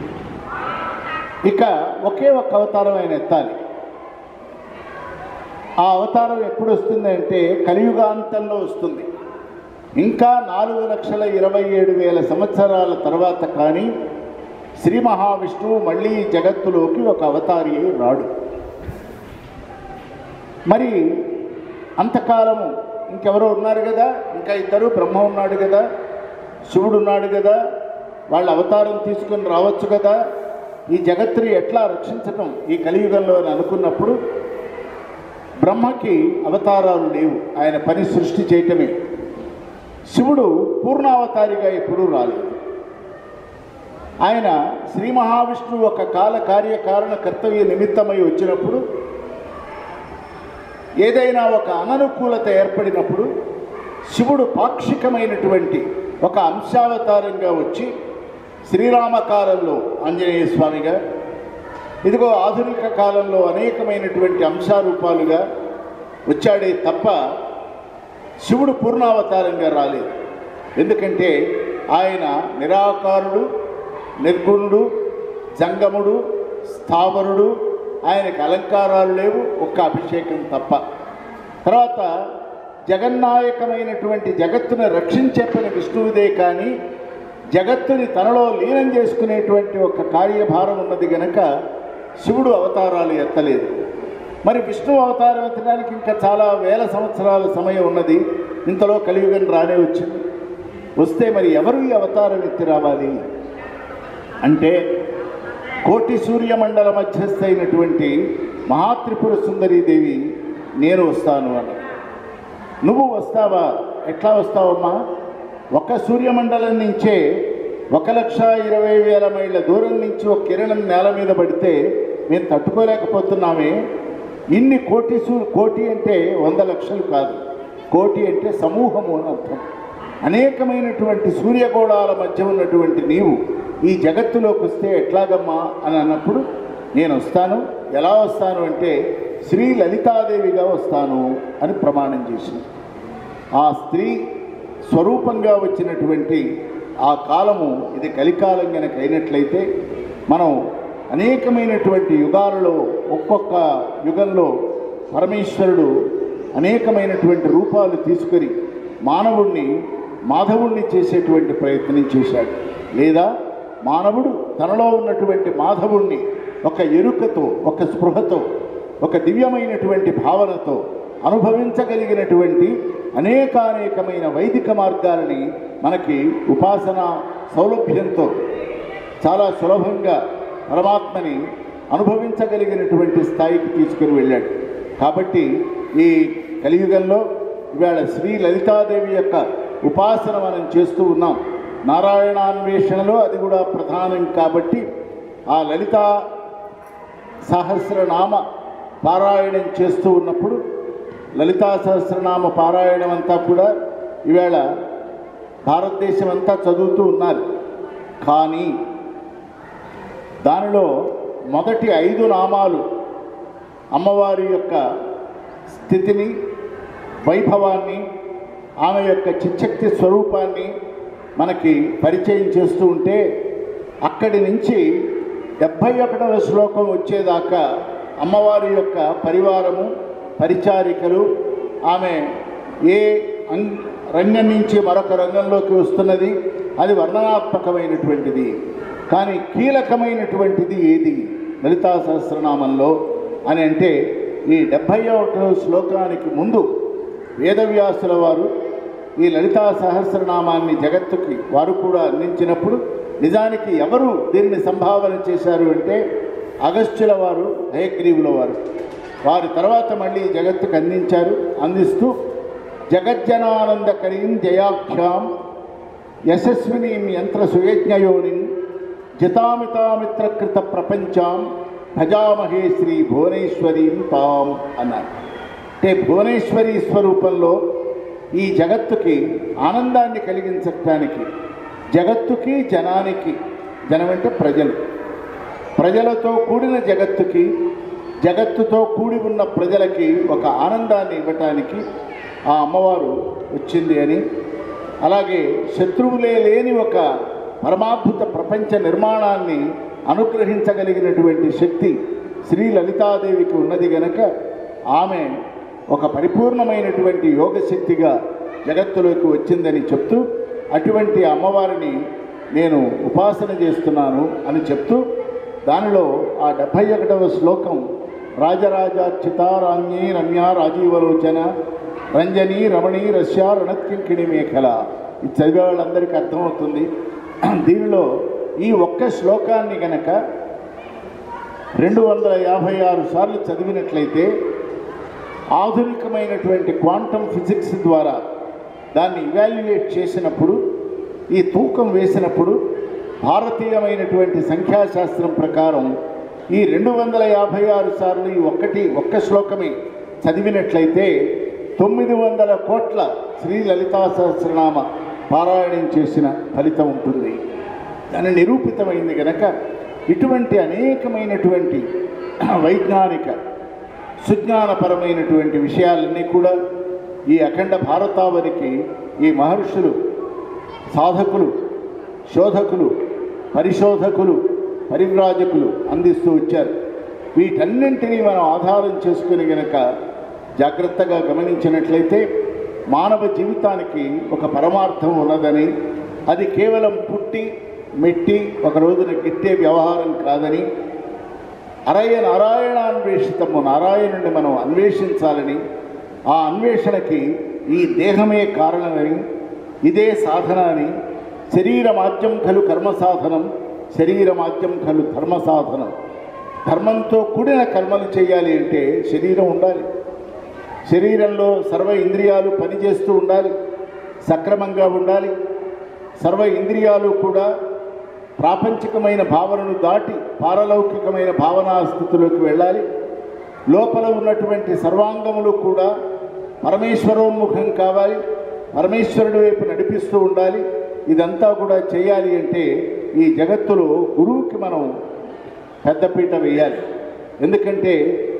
ఇక ఒకే ఒక్క అవతారం ఆయన ఎత్తాలి ఆ అవతారం ఎప్పుడు వస్తుంది అంటే కలియుగాంతంలో వస్తుంది ఇంకా నాలుగు లక్షల ఇరవై ఏడు వేల సంవత్సరాల తర్వాత కానీ శ్రీ మహావిష్ణువు మళ్ళీ ఈ జగత్తులోకి ఒక అవతారి అయి రాడు మరి అంతకాలము ఇంకెవరో ఉన్నారు కదా ఇంకా ఇద్దరు బ్రహ్మ ఉన్నాడు కదా శివుడు ఉన్నాడు కదా వాళ్ళ అవతారం తీసుకొని రావచ్చు కదా ఈ జగత్తుని ఎట్లా రక్షించటం ఈ కలియుగంలో అని అనుకున్నప్పుడు బ్రహ్మకి అవతారాలు లేవు ఆయన పని సృష్టి చేయటమే శివుడు పూర్ణావతారిగా ఎప్పుడూ రాలేదు ఆయన శ్రీ మహావిష్ణువు ఒక కాల కార్యకారణ కర్తవ్య నిమిత్తమై వచ్చినప్పుడు ఏదైనా ఒక అననుకూలత ఏర్పడినప్పుడు శివుడు పాక్షికమైనటువంటి ఒక అంశావతారంగా వచ్చి శ్రీరామ కాలంలో ఆంజనేయ స్వామిగా ఇదిగో ఆధునిక కాలంలో అనేకమైనటువంటి అంశారూపాలుగా వచ్చాడే తప్ప శివుడు పూర్ణావతారంగా రాలేదు ఎందుకంటే ఆయన నిరాకారుడు నిర్గుణుడు జంగముడు స్థావరుడు ఆయనకి అలంకారాలు లేవు ఒక్క అభిషేకం తప్ప తర్వాత జగన్నాయకమైనటువంటి జగత్తును రక్షించే పని విష్ణువుదే కానీ జగత్తుని తనలో లీనం చేసుకునేటువంటి ఒక కార్యభారం ఉన్నది గనక శివుడు అవతారాలు ఎత్తలేదు మరి విష్ణు అవతారం ఎత్తడానికి ఇంకా చాలా వేల సంవత్సరాల సమయం ఉన్నది ఇంతలో కలియుగం రానే వచ్చింది వస్తే మరి ఎవరు ఈ అవతారం ఎత్తి రావాలి అంటే కోటి సూర్యమండల మధ్యస్థ అయినటువంటి మహాత్రిపుర సుందరీదేవి నేను వస్తాను అని నువ్వు వస్తావా ఎట్లా వస్తావమ్మా ఒక సూర్యమండలం నుంచే ఒక లక్ష ఇరవై వేల మైళ్ళ దూరం నుంచి ఒక కిరణం నేల మీద పడితే మేము తట్టుకోలేకపోతున్నామే ఇన్ని కోటి సూ కోటి అంటే వంద లక్షలు కాదు కోటి అంటే సమూహము అని అర్థం అనేకమైనటువంటి సూర్యగోళాల మధ్య ఉన్నటువంటి నీవు ఈ జగత్తులోకి వస్తే ఎట్లాగమ్మా అని అన్నప్పుడు నేను వస్తాను ఎలా వస్తాను అంటే శ్రీ లలితాదేవిగా వస్తాను అని ప్రమాణం చేసింది ఆ స్త్రీ స్వరూపంగా వచ్చినటువంటి ఆ కాలము ఇది కలికాలం గనక అయినట్లయితే మనం అనేకమైనటువంటి యుగాలలో ఒక్కొక్క యుగంలో పరమేశ్వరుడు అనేకమైనటువంటి రూపాలు తీసుకొని మానవుణ్ణి మాధవుణ్ణి చేసేటువంటి ప్రయత్నం చేశాడు లేదా మానవుడు తనలో ఉన్నటువంటి మాధవుణ్ణి ఒక ఎరుకతో ఒక స్పృహతో ఒక దివ్యమైనటువంటి భావనతో అనుభవించగలిగినటువంటి అనేకానేకమైన వైదిక మార్గాలని మనకి ఉపాసన సౌలభ్యంతో చాలా సులభంగా పరమాత్మని అనుభవించగలిగినటువంటి స్థాయికి తీసుకుని వెళ్ళాడు కాబట్టి ఈ కలియుగంలో ఇవాళ శ్రీ లలితాదేవి యొక్క ఉపాసన మనం చేస్తూ ఉన్నాం నారాయణాన్వేషణలో అది కూడా ప్రధానం కాబట్టి ఆ లలితా సహస్రనామ పారాయణం చేస్తూ ఉన్నప్పుడు లలితా సహస్రనామ పారాయణం అంతా కూడా ఈవేళ భారతదేశం అంతా చదువుతూ ఉన్నారు కానీ దానిలో మొదటి ఐదు నామాలు అమ్మవారి యొక్క స్థితిని వైభవాన్ని ఆమె యొక్క చిచ్చక్తి స్వరూపాన్ని మనకి పరిచయం చేస్తూ ఉంటే అక్కడి నుంచి డెబ్భై ఒకటవ శ్లోకం వచ్చేదాకా అమ్మవారి యొక్క పరివారము పరిచారికలు ఆమె ఏ అంగ్ రంగం నుంచి మరొక రంగంలోకి వస్తున్నది అది వర్ణనాత్మకమైనటువంటిది కానీ కీలకమైనటువంటిది ఏది లలితా సహస్రనామంలో అని అంటే ఈ డెబ్భై ఒకటవ శ్లోకానికి ముందు వేదవ్యాసుల వారు ఈ లలితా సహస్రనామాన్ని జగత్తుకి వారు కూడా అందించినప్పుడు నిజానికి ఎవరు దీన్ని సంభావన చేశారు అంటే అగస్త్యుల వారు హయగ్రీవుల వారు వారి తర్వాత మళ్ళీ జగత్తుకు అందించారు అందిస్తూ జగజ్జనానందకరీం జయాఖ్యాం యశస్వినీం యంత్ర సుయజ్ఞయోనిం జితామితామిత్రకృత ప్రపంచాం భజామహే శ్రీ భువనేశ్వరీం తాం అన్నారు అంటే భువనేశ్వరి స్వరూపంలో ఈ జగత్తుకి ఆనందాన్ని కలిగించటానికి జగత్తుకి జనానికి జనం అంటే ప్రజలు ప్రజలతో కూడిన జగత్తుకి జగత్తుతో కూడి ఉన్న ప్రజలకి ఒక ఆనందాన్ని ఇవ్వటానికి ఆ అమ్మవారు వచ్చింది అని అలాగే శత్రువులే లేని ఒక పరమాద్భుత ప్రపంచ నిర్మాణాన్ని అనుగ్రహించగలిగినటువంటి శక్తి శ్రీ లలితాదేవికి ఉన్నది గనక ఆమె ఒక పరిపూర్ణమైనటువంటి యోగ శక్తిగా జగత్తులోకి వచ్చిందని చెప్తూ అటువంటి అమ్మవారిని నేను ఉపాసన చేస్తున్నాను అని చెప్తూ దానిలో ఆ డెబ్భై ఒకటవ శ్లోకం రాజరాజార్చితారాజ్ఞీ రమ్య రాజీవలోచన రంజని రమణి రష్యా రణత్కింకిణి మేఖల ఇది చదివే వాళ్ళందరికీ అర్థమవుతుంది దీనిలో ఈ ఒక్క శ్లోకాన్ని గనక రెండు వందల యాభై ఆరు సార్లు చదివినట్లయితే ఆధునికమైనటువంటి క్వాంటమ్ ఫిజిక్స్ ద్వారా దాన్ని ఇవాల్యుయేట్ చేసినప్పుడు ఈ తూకం వేసినప్పుడు భారతీయమైనటువంటి సంఖ్యాశాస్త్రం ప్రకారం ఈ రెండు వందల యాభై ఆరు సార్లు ఈ ఒక్కటి ఒక్క శ్లోకమే చదివినట్లయితే తొమ్మిది వందల కోట్ల శ్రీ లలితా సహస్రనామ పారాయణం చేసిన ఫలితం ఉంటుంది దాని నిరూపితమైంది గనక ఇటువంటి అనేకమైనటువంటి వైజ్ఞానిక సుజ్ఞానపరమైనటువంటి విషయాలన్నీ కూడా ఈ అఖండ భారతావనికి ఈ మహర్షులు సాధకులు శోధకులు పరిశోధకులు పరివ్రాజకులు అందిస్తూ వచ్చారు వీటన్నింటినీ మనం ఆధారం చేసుకుని గనక జాగ్రత్తగా గమనించినట్లయితే మానవ జీవితానికి ఒక పరమార్థం ఉన్నదని అది కేవలం పుట్టి మెట్టి ఒక రోజున గిట్టే వ్యవహారం కాదని అరయ నారాయణాన్వేషితము నారాయణుడిని మనం అన్వేషించాలని ఆ అన్వేషణకి ఈ దేహమే కారణమని ఇదే సాధన అని శరీరమాద్యం ఖలు కర్మ సాధనం శరీరమాద్యం ఖలు ధర్మ సాధనం ధర్మంతో కూడిన కర్మలు చేయాలి అంటే శరీరం ఉండాలి శరీరంలో సర్వ ఇంద్రియాలు పనిచేస్తూ ఉండాలి సక్రమంగా ఉండాలి సర్వ ఇంద్రియాలు కూడా ప్రాపంచికమైన భావనను దాటి పారలౌకికమైన భావనా స్థితిలోకి వెళ్ళాలి లోపల ఉన్నటువంటి సర్వాంగములు కూడా పరమేశ్వరోన్ముఖం కావాలి పరమేశ్వరుడి వైపు నడిపిస్తూ ఉండాలి ఇదంతా కూడా చేయాలి అంటే ఈ జగత్తులో గురువుకి మనం పెద్దపీట వేయాలి ఎందుకంటే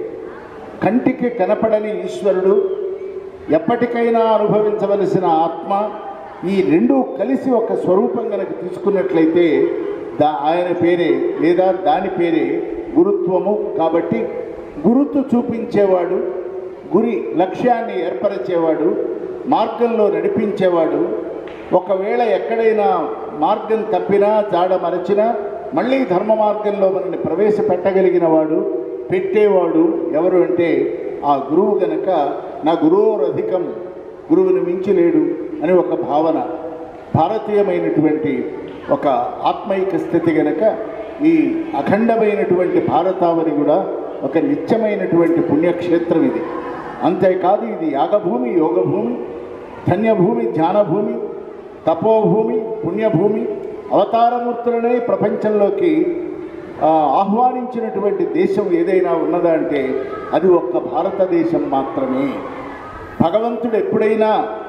కంటికి కనపడని ఈశ్వరుడు ఎప్పటికైనా అనుభవించవలసిన ఆత్మ ఈ రెండు కలిసి ఒక స్వరూపం కనుక తీసుకున్నట్లయితే దా ఆయన పేరే లేదా దాని పేరే గురుత్వము కాబట్టి గురుతు చూపించేవాడు గురి లక్ష్యాన్ని ఏర్పరిచేవాడు మార్గంలో నడిపించేవాడు ఒకవేళ ఎక్కడైనా మార్గం తప్పినా జాడ మరచినా మళ్ళీ ధర్మ మార్గంలో మనల్ని ప్రవేశపెట్టగలిగిన వాడు పెట్టేవాడు ఎవరు అంటే ఆ గురువు గనక నా గురువురధికం గురువుని మించి లేడు అని ఒక భావన భారతీయమైనటువంటి ఒక ఆత్మైక స్థితి గనక ఈ అఖండమైనటువంటి భారతావని కూడా ఒక నిత్యమైనటువంటి పుణ్యక్షేత్రం ఇది అంతేకాదు ఇది యాగభూమి యోగభూమి ధన్యభూమి ధ్యానభూమి తపోభూమి పుణ్యభూమి అవతారమూర్తులనే ప్రపంచంలోకి ఆ, ఆహ్వానించినటువంటి దేశం ఏదైనా ఉన్నదా అంటే అది ఒక్క భారతదేశం మాత్రమే భగవంతుడు ఎప్పుడైనా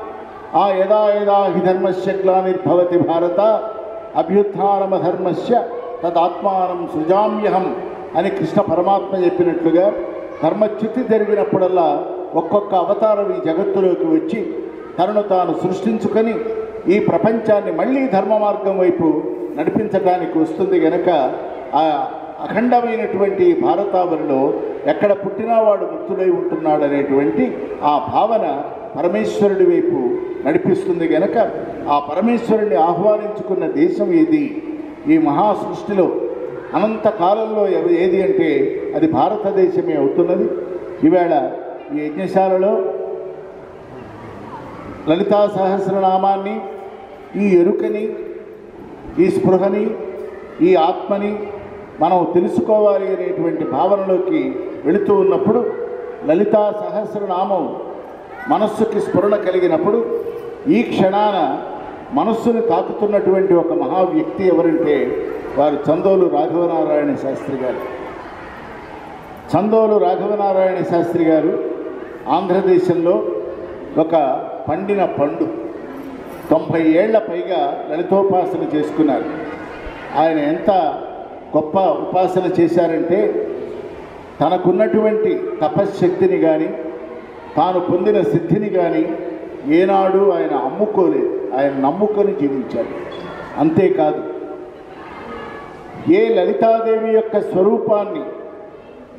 ఆ యదా యదా హి ధర్మస్య గ్లానిర్భవతి భారత అభ్యుత్నమ ధర్మస్య తదాత్మానం సృజామ్యహం అని కృష్ణ పరమాత్మ చెప్పినట్లుగా ధర్మచ్యుతి జరిగినప్పుడల్లా ఒక్కొక్క అవతారం ఈ జగత్తులోకి వచ్చి తనను తాను సృష్టించుకొని ఈ ప్రపంచాన్ని మళ్ళీ ధర్మ మార్గం వైపు నడిపించడానికి వస్తుంది గనక ఆ అఖండమైనటువంటి భారతావనిలో ఎక్కడ పుట్టినా వాడు ముక్తుడై ఉంటున్నాడు అనేటువంటి ఆ భావన పరమేశ్వరుడి వైపు నడిపిస్తుంది గనక ఆ పరమేశ్వరుడిని ఆహ్వానించుకున్న దేశం ఏది ఈ మహా సృష్టిలో అనంత కాలంలో ఎవ- ఏది అంటే అది భారతదేశమే అవుతున్నది ఈవేళ ఈ యజ్ఞశాలలో లలితా సహస్రనామాన్ని ఈ ఎరుకని ఈ స్పృహని ఈ ఆత్మని మనం తెలుసుకోవాలి అనేటువంటి భావనలోకి వెళుతూ ఉన్నప్పుడు లలితా సహస్రనామం మనస్సుకి స్ఫురణ కలిగినప్పుడు ఈ క్షణాన మనస్సుని తాకుతున్నటువంటి ఒక మహా వ్యక్తి ఎవరంటే వారు చందోలు రాఘవనారాయణ శాస్త్రి గారు చందోలు రాఘవనారాయణ శాస్త్రి గారు ఆంధ్రదేశంలో ఒక పండిన పండు తొంభై ఏళ్ల పైగా లలితోపాసన చేసుకున్నారు ఆయన ఎంత గొప్ప ఉపాసన చేశారంటే తనకున్నటువంటి తపశ్శక్తిని కానీ తాను పొందిన సిద్ధిని కానీ ఏనాడు ఆయన అమ్ముకోలేదు ఆయన నమ్ముకొని జీవించాడు అంతేకాదు ఏ లలితాదేవి యొక్క స్వరూపాన్ని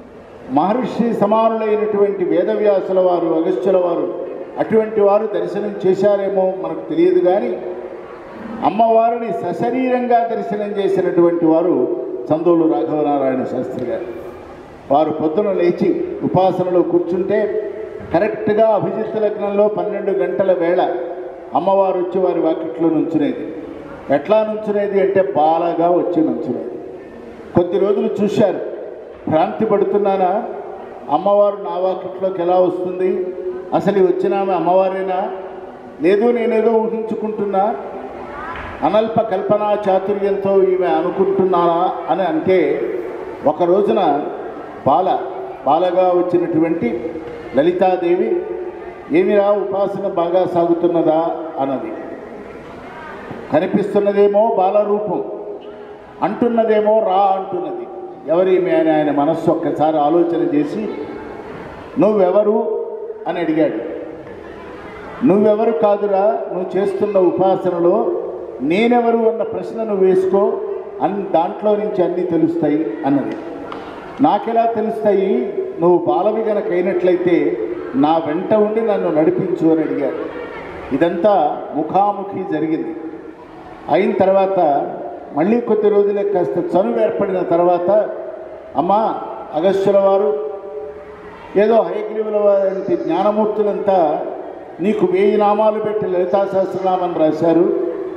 మహర్షి సమానులైనటువంటి వేదవ్యాసుల వారు అగస్త్యుల వారు అటువంటి వారు దర్శనం చేశారేమో మనకు తెలియదు కానీ అమ్మవారిని సశరీరంగా దర్శనం చేసినటువంటి వారు చందోలు రాఘవనారాయణ శాస్త్రి గారు వారు పొద్దున లేచి ఉపాసనలో కూర్చుంటే కరెక్ట్గా అభిజిత్ లగ్నంలో పన్నెండు గంటల వేళ అమ్మవారు వచ్చి వారి వాకిట్లో నుంచునేది ఎట్లా నుంచునేది అంటే బాలగా వచ్చి నుంచునేది కొద్ది రోజులు చూశారు భ్రాంతి పడుతున్నానా అమ్మవారు నా వాకిట్లోకి ఎలా వస్తుంది అసలు ఈ వచ్చిన ఆమె అమ్మవారేనా లేదు నేనేదో ఊహించుకుంటున్నా అనల్ప కల్పనా చాతుర్యంతో ఈమె అనుకుంటున్నారా అని అంటే ఒక రోజున బాల బాలగా వచ్చినటువంటి లలితాదేవి ఏమిరా ఉపాసన బాగా సాగుతున్నదా అన్నది కనిపిస్తున్నదేమో బాలరూపం అంటున్నదేమో రా అంటున్నది ఎవరేమి అని ఆయన మనస్సు ఒక్కసారి ఆలోచన చేసి నువ్వెవరు అని అడిగాడు నువ్వెవరు కాదురా నువ్వు చేస్తున్న ఉపాసనలో నేనెవరు అన్న ప్రశ్న నువ్వు వేసుకో అన్ దాంట్లో నుంచి అన్నీ తెలుస్తాయి అన్నది నాకెలా తెలుస్తాయి నువ్వు బాలవి గనక అయినట్లయితే నా వెంట ఉండి నన్ను నడిపించు అని అడిగాడు ఇదంతా ముఖాముఖి జరిగింది అయిన తర్వాత మళ్ళీ కొద్ది రోజులే కాస్త చనువు ఏర్పడిన తర్వాత అమ్మా అగస్త్యుల వారు ఏదో హయగ్రీవుల వంటి జ్ఞానమూర్తులంతా నీకు వేయి నామాలు పెట్టి లలితా సహస్రనామం రాశారు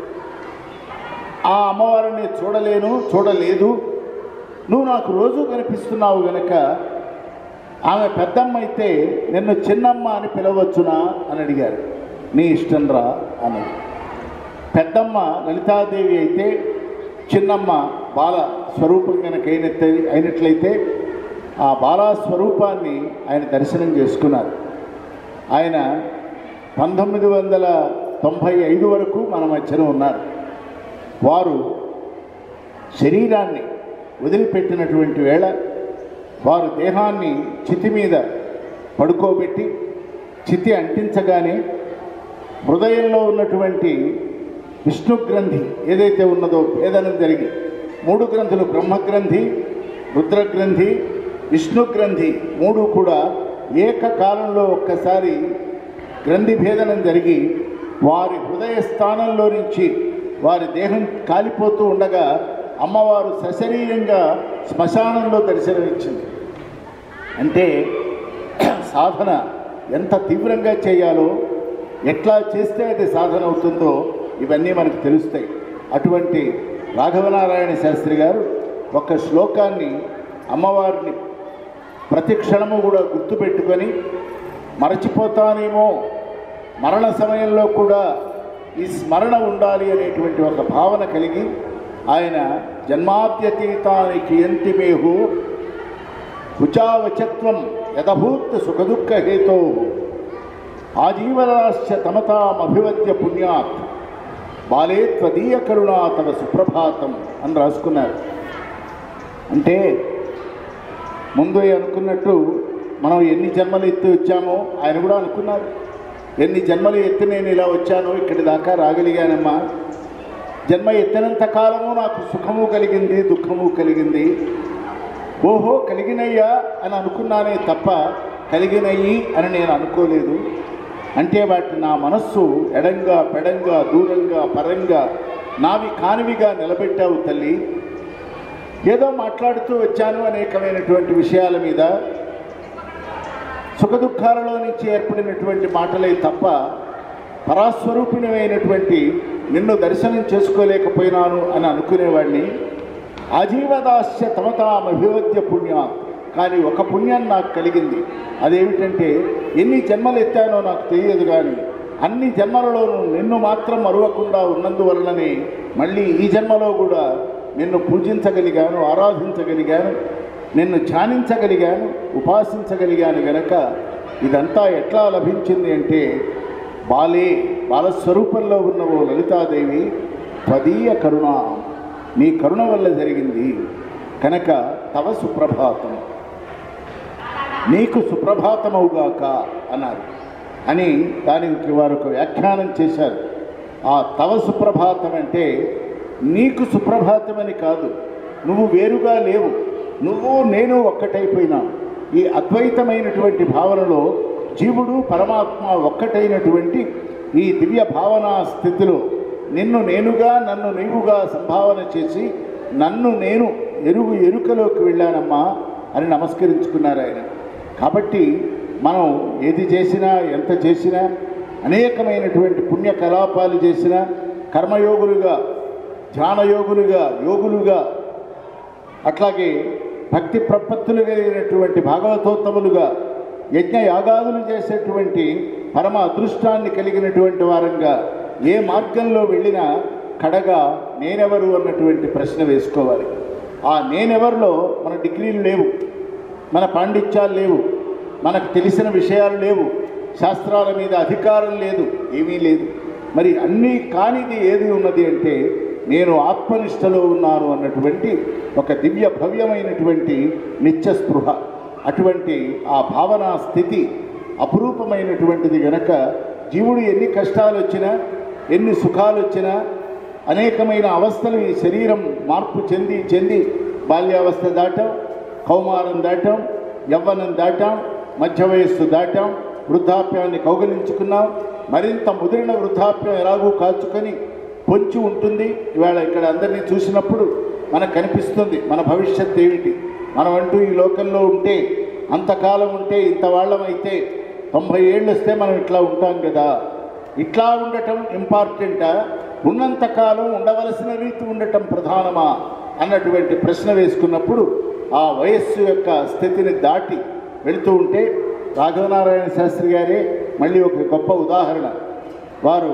ఆ అమ్మవారిని చూడలేను చూడలేదు నువ్వు నాకు రోజు కనిపిస్తున్నావు గనక ఆమె పెద్దమ్మ అయితే నిన్ను చిన్నమ్మ అని పిలవచ్చునా అని అడిగారు నీ ఇష్టం రా అన్నది పెద్దమ్మ లలితాదేవి అయితే చిన్నమ్మ బాల స్వరూపం కనుక అయినట్ట అయినట్లయితే ఆ బాలా స్వరూపాన్ని ఆయన దర్శనం చేసుకున్నారు ఆయన పంతొమ్మిది వందల తొంభై ఐదు వరకు మన మధ్యన ఉన్నారు వారు శరీరాన్ని వదిలిపెట్టినటువంటి వేళ వారు దేహాన్ని చితి మీద పడుకోబెట్టి చితి అంటించగానే హృదయంలో ఉన్నటువంటి విష్ణు గ్రంథి ఏదైతే ఉన్నదో భేదనం జరిగి మూడు గ్రంథులు బ్రహ్మగ్రంథి రుద్రగ్రంథి విష్ణు గ్రంథి మూడు కూడా ఏకకాలంలో ఒక్కసారి గ్రంథి భేదనం జరిగి వారి హృదయ స్థానంలో నుంచి వారి దేహం కాలిపోతూ ఉండగా అమ్మవారు సశరీరంగా శ్మశానంలో దర్శనమిచ్చింది అంటే సాధన ఎంత తీవ్రంగా చేయాలో ఎట్లా చేస్తే అది సాధన అవుతుందో ఇవన్నీ మనకు తెలుస్తాయి అటువంటి రాఘవనారాయణ శాస్త్రి గారు ఒక శ్లోకాన్ని అమ్మవారిని ప్రతి క్షణము కూడా గుర్తుపెట్టుకొని మరచిపోతానేమో మరణ సమయంలో కూడా ఈ స్మరణ ఉండాలి అనేటువంటి ఒక భావన కలిగి ఆయన జన్మాద్యతీతానికి ఎంతిమేహు ఉచావచత్వం యథభూత్ సుఖదుఃఖ హేతో ఆజీవనాశ్చ తమతామభివద్య పుణ్యాత్ బాలే త్వదీయ కరుణా తవ సుప్రభాతం అని రాసుకున్నారు అంటే ముందు అనుకున్నట్టు మనం ఎన్ని జన్మలు ఎత్తి వచ్చామో ఆయన కూడా అనుకున్నారు ఎన్ని జన్మలు ఎత్తి నేను ఇలా వచ్చానో ఇక్కడి దాకా రాగలిగానమ్మా జన్మ ఎత్తినంత కాలము నాకు సుఖము కలిగింది దుఃఖము కలిగింది ఓహో కలిగినయ్యా అని అనుకున్నానే తప్ప కలిగినయ్యి అని నేను అనుకోలేదు అంటే వాటి నా మనస్సు ఎడంగా పెడంగా దూరంగా పరంగా నావి కానివిగా నిలబెట్టావు తల్లి ఏదో మాట్లాడుతూ వచ్చాను అనేకమైనటువంటి విషయాల మీద సుఖదుఖాలలో నుంచి ఏర్పడినటువంటి మాటలే తప్ప పరాస్వరూపిణి అయినటువంటి నిన్ను దర్శనం చేసుకోలేకపోయినాను అని అనుకునేవాడిని ఆజీవదాస్య తమతామభివద్య పుణ్య కానీ ఒక పుణ్యం నాకు కలిగింది అదేమిటంటే ఎన్ని జన్మలు ఎత్తానో నాకు తెలియదు కానీ అన్ని జన్మలలోనూ నిన్ను మాత్రం మరువకుండా ఉన్నందువలననే మళ్ళీ ఈ జన్మలో కూడా నిన్ను పూజించగలిగాను ఆరాధించగలిగాను నిన్ను ధ్యానించగలిగాను ఉపాసించగలిగాను గనక ఇదంతా ఎట్లా లభించింది అంటే బాలే బాలస్వరూపంలో ఉన్న ఓ లలితాదేవి త్వదీయ కరుణ నీ కరుణ వల్ల జరిగింది కనుక తవ సుప్రభాతం నీకు సుప్రభాతమవుగాక అన్నారు అని దానికి వారు ఒక వ్యాఖ్యానం చేశారు ఆ తవ సుప్రభాతం అంటే నీకు సుప్రభాతం అని కాదు నువ్వు వేరుగా లేవు నువ్వు నేను ఒక్కటైపోయినా ఈ అద్వైతమైనటువంటి భావనలో జీవుడు పరమాత్మ ఒక్కటైనటువంటి ఈ దివ్య భావనా స్థితిలో నిన్ను నేనుగా నన్ను నీవుగా సంభావన చేసి నన్ను నేను ఎరుగు ఎరుకలోకి వెళ్ళానమ్మా అని నమస్కరించుకున్నారు ఆయన కాబట్టి మనం ఏది చేసినా ఎంత చేసినా అనేకమైనటువంటి పుణ్య కలాపాలు చేసినా కర్మయోగులుగా ధ్యానయోగులుగా యోగులుగా అట్లాగే భక్తి ప్రపత్తులు కలిగినటువంటి భాగవతోత్తములుగా యజ్ఞ యాగాదులు చేసేటువంటి పరమ అదృష్టాన్ని కలిగినటువంటి వారంగా ఏ మార్గంలో వెళ్ళినా కడగా నేనెవరు అన్నటువంటి ప్రశ్న వేసుకోవాలి ఆ నేనెవరిలో మన డిగ్రీలు లేవు మన పాండిత్యాలు లేవు మనకు తెలిసిన విషయాలు లేవు శాస్త్రాల మీద అధికారం లేదు ఏమీ లేదు మరి అన్నీ కానిది ఏది ఉన్నది అంటే నేను ఆత్మనిష్టలో ఉన్నాను అన్నటువంటి ఒక దివ్య భవ్యమైనటువంటి నిత్య స్పృహ అటువంటి ఆ భావనా స్థితి అపురూపమైనటువంటిది గనక జీవుడు ఎన్ని కష్టాలు వచ్చినా ఎన్ని సుఖాలు వచ్చినా అనేకమైన అవస్థలు ఈ శరీరం మార్పు చెంది చెంది బాల్యావస్థ దాటాం కౌమారం దాటాం యవ్వనం దాటాం మధ్య వయస్సు దాటాం వృద్ధాప్యాన్ని కౌగలించుకున్నాం మరింత ముదిరిన వృద్ధాప్యం ఎలాగూ కాచుకొని పొంచి ఉంటుంది ఇవాళ ఇక్కడ అందరినీ చూసినప్పుడు మనకు కనిపిస్తుంది మన భవిష్యత్ ఏమిటి మనం అంటూ ఈ లోకంలో ఉంటే అంతకాలం ఉంటే ఇంత వాళ్ళమైతే తొంభై ఏళ్ళు వస్తే మనం ఇట్లా ఉంటాం కదా ఇట్లా ఉండటం ఇంపార్టెంటా ఉన్నంతకాలం ఉండవలసిన రీతి ఉండటం ప్రధానమా అన్నటువంటి ప్రశ్న వేసుకున్నప్పుడు ఆ వయస్సు యొక్క స్థితిని దాటి వెళుతూ ఉంటే రాఘవనారాయణ శాస్త్రి గారే మళ్ళీ ఒక గొప్ప ఉదాహరణ వారు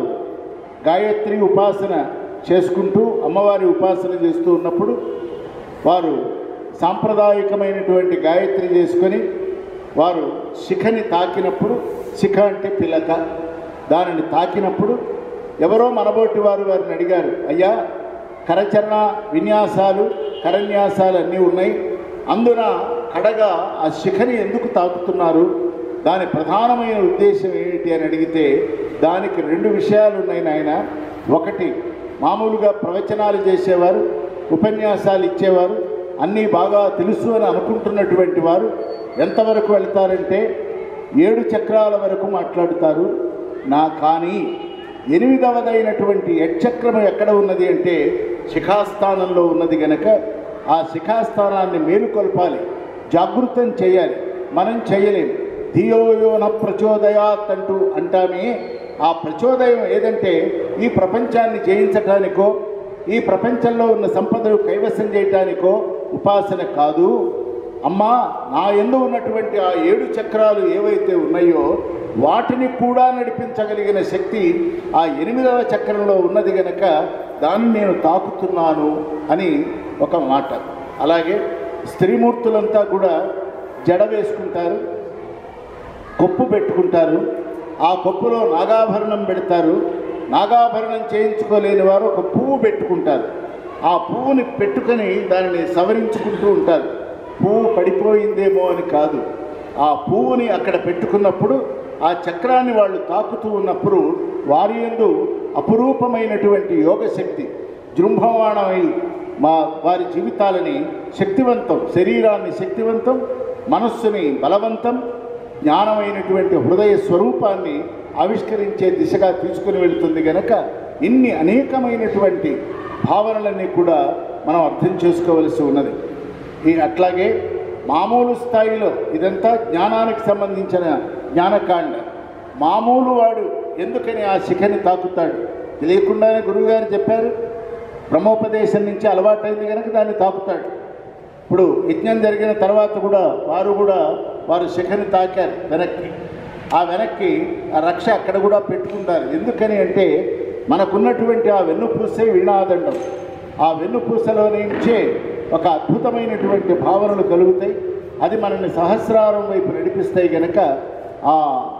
గాయత్రి ఉపాసన చేసుకుంటూ అమ్మవారి ఉపాసన చేస్తూ ఉన్నప్పుడు వారు సాంప్రదాయకమైనటువంటి గాయత్రి చేసుకొని వారు శిఖని తాకినప్పుడు శిఖ అంటే పిలక దానిని తాకినప్పుడు ఎవరో మనబోటి వారు వారిని అడిగారు అయ్యా కరచరణ విన్యాసాలు కరన్యాసాలు అన్నీ ఉన్నాయి అందున కడగా ఆ శిఖని ఎందుకు తాకుతున్నారు దాని ప్రధానమైన ఉద్దేశం ఏమిటి అని అడిగితే దానికి రెండు విషయాలు ఉన్నాయి నాయన ఒకటి మామూలుగా ప్రవచనాలు చేసేవారు ఉపన్యాసాలు ఇచ్చేవారు అన్నీ బాగా తెలుసు అని అనుకుంటున్నటువంటి వారు ఎంతవరకు వెళ్తారంటే ఏడు చక్రాల వరకు మాట్లాడుతారు నా కానీ ఎనిమిదవదైనటువంటి యక్షక్రమం ఎక్కడ ఉన్నది అంటే శిఖాస్థానంలో ఉన్నది గనక ఆ శిఖాస్థానాన్ని మేలుకొల్పాలి జాగృతం చేయాలి మనం చేయలేం ధియోయోన ప్రచోదయాత్ అంటూ అంటామే ఆ ప్రచోదయం ఏదంటే ఈ ప్రపంచాన్ని జయించటానికో ఈ ప్రపంచంలో ఉన్న సంపదలు కైవసం చేయటానికో ఉపాసన కాదు అమ్మా నా ఎందు ఉన్నటువంటి ఆ ఏడు చక్రాలు ఏవైతే ఉన్నాయో వాటిని కూడా నడిపించగలిగిన శక్తి ఆ ఎనిమిదవ చక్రంలో ఉన్నది గనక దాన్ని నేను తాకుతున్నాను అని ఒక మాట అలాగే స్త్రీమూర్తులంతా కూడా జడ వేసుకుంటారు కొప్పు పెట్టుకుంటారు ఆ కొప్పులో నాగాభరణం పెడతారు నాగాభరణం చేయించుకోలేని వారు ఒక పువ్వు పెట్టుకుంటారు ఆ పువ్వుని పెట్టుకొని దానిని సవరించుకుంటూ ఉంటారు పువ్వు పడిపోయిందేమో అని కాదు ఆ పువ్వుని అక్కడ పెట్టుకున్నప్పుడు ఆ చక్రాన్ని వాళ్ళు తాకుతూ ఉన్నప్పుడు వారి యందు అపురూపమైనటువంటి యోగశక్తి జృంభమాణమై మా వారి జీవితాలని శక్తివంతం శరీరాన్ని శక్తివంతం మనస్సుని బలవంతం జ్ఞానమైనటువంటి హృదయ స్వరూపాన్ని ఆవిష్కరించే దిశగా తీసుకుని వెళుతుంది గనక ఇన్ని అనేకమైనటువంటి భావనలన్నీ కూడా మనం అర్థం చేసుకోవలసి ఉన్నది ఈ అట్లాగే మామూలు స్థాయిలో ఇదంతా జ్ఞానానికి సంబంధించిన జ్ఞానకాండ మామూలు వాడు ఎందుకని ఆ శిఖని తాకుతాడు తెలియకుండానే గురువుగారు చెప్పారు బ్రహ్మోపదేశం నుంచి అలవాటైంది కనుక దాన్ని తాకుతాడు ఇప్పుడు యజ్ఞం జరిగిన తర్వాత కూడా వారు కూడా వారు శిఖని తాకారు వెనక్కి ఆ వెనక్కి ఆ రక్ష అక్కడ కూడా పెట్టుకుంటారు ఎందుకని అంటే మనకున్నటువంటి ఆ వెన్నుపూసే వీణాదండం ఆ వెన్నుపూసలో నుంచే ఒక అద్భుతమైనటువంటి భావనలు కలుగుతాయి అది మనల్ని సహస్రారం వైపు నడిపిస్తాయి గనక ఆ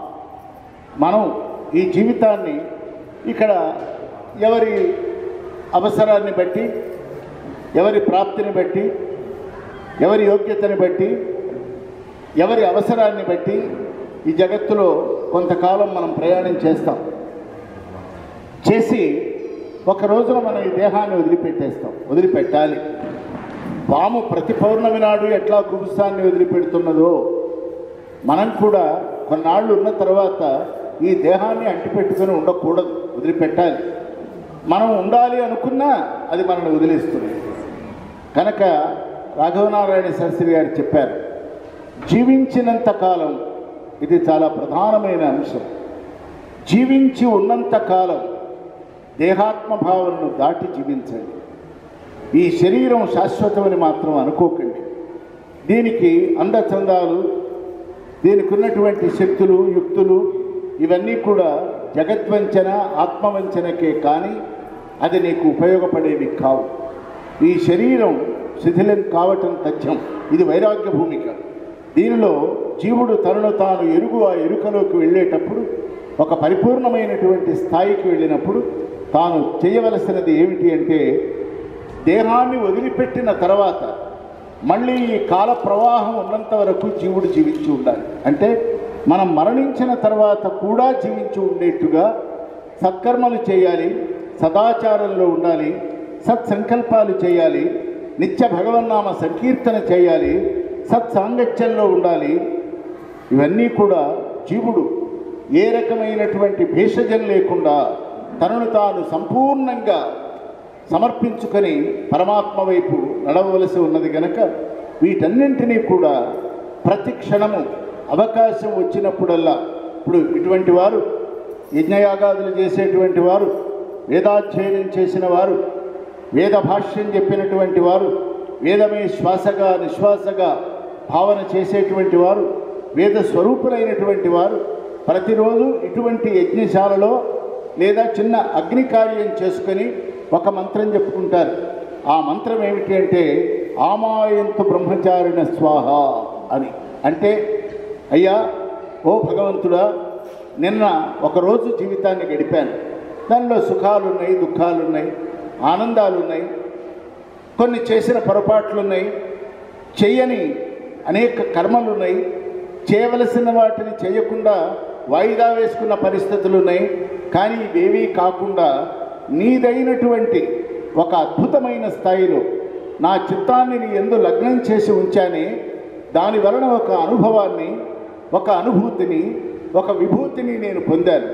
మనం ఈ జీవితాన్ని ఇక్కడ ఎవరి అవసరాన్ని బట్టి ఎవరి ప్రాప్తిని బట్టి ఎవరి యోగ్యతని బట్టి ఎవరి అవసరాన్ని బట్టి ఈ జగత్తులో కొంతకాలం మనం ప్రయాణం చేస్తాం చేసి ఒక రోజున మనం ఈ దేహాన్ని వదిలిపెట్టేస్తాం వదిలిపెట్టాలి పాము ప్రతి పౌర్ణమి నాడు ఎట్లా కుబుసాన్ని వదిలిపెడుతున్నదో మనం కూడా కొన్నాళ్ళు ఉన్న తర్వాత ఈ దేహాన్ని అంటిపెట్టుకొని ఉండకూడదు వదిలిపెట్టాలి మనం ఉండాలి అనుకున్నా అది మనల్ని వదిలేస్తుంది కనుక రాఘవనారాయణ శాస్త్రి గారు చెప్పారు జీవించినంత కాలం ఇది చాలా ప్రధానమైన అంశం జీవించి ఉన్నంత కాలం దేహాత్మ భావనను దాటి జీవించండి ఈ శరీరం శాశ్వతమని మాత్రం అనుకోకండి దీనికి అందచందాలు దీనికి ఉన్నటువంటి శక్తులు యుక్తులు ఇవన్నీ కూడా జగద్వంచన ఆత్మవంచనకే కానీ అది నీకు ఉపయోగపడేవి కావు ఈ శరీరం శిథిలం కావటం తథ్యం ఇది వైరాగ్య భూమిక దీనిలో జీవుడు తనను తాను ఎరుగు ఆ ఎరుకలోకి వెళ్ళేటప్పుడు ఒక పరిపూర్ణమైనటువంటి స్థాయికి వెళ్ళినప్పుడు తాను చేయవలసినది ఏమిటి అంటే దేహాన్ని వదిలిపెట్టిన తర్వాత మళ్ళీ ఈ కాల ప్రవాహం ఉన్నంత వరకు జీవుడు జీవించి ఉండాలి అంటే మనం మరణించిన తర్వాత కూడా జీవించి ఉండేట్టుగా సత్కర్మలు చేయాలి సదాచారంలో ఉండాలి సత్సంకల్పాలు చేయాలి నిత్య భగవన్నామ సంకీర్తన చేయాలి సత్సాంగత్యంలో ఉండాలి ఇవన్నీ కూడా జీవుడు ఏ రకమైనటువంటి భేషజం లేకుండా తనను తాను సంపూర్ణంగా సమర్పించుకొని పరమాత్మ వైపు నడవలసి ఉన్నది గనక వీటన్నింటినీ కూడా ప్రతి క్షణము అవకాశం వచ్చినప్పుడల్లా ఇప్పుడు ఇటువంటి వారు యజ్ఞయాగాదులు చేసేటువంటి వారు వేదాధ్యయనం చేసిన వారు వేద భాష్యం చెప్పినటువంటి వారు వేదమే శ్వాసగా నిశ్వాసగా భావన చేసేటువంటి వారు వేద స్వరూపులైనటువంటి వారు ప్రతిరోజు ఇటువంటి యజ్ఞశాలలో లేదా చిన్న అగ్ని కార్యం చేసుకొని ఒక మంత్రం చెప్పుకుంటారు ఆ మంత్రం ఏమిటి అంటే ఆమాయంతు బ్రహ్మచారిణ స్వాహ అని అంటే అయ్యా ఓ భగవంతుడా నిన్న ఒకరోజు జీవితాన్ని గడిపాను దానిలో సుఖాలు ఉన్నాయి దుఃఖాలు ఉన్నాయి ఆనందాలు ఉన్నాయి కొన్ని చేసిన పొరపాట్లు ఉన్నాయి చెయ్యని అనేక కర్మలు ఉన్నాయి చేయవలసిన వాటిని చేయకుండా వాయిదా వేసుకున్న పరిస్థితులు ఉన్నాయి కానీ ఇవేవీ కాకుండా నీదైనటువంటి ఒక అద్భుతమైన స్థాయిలో నా చిత్తాన్ని నీ ఎందు లగ్నం చేసి ఉంచానే దాని వలన ఒక అనుభవాన్ని ఒక అనుభూతిని ఒక విభూతిని నేను పొందాను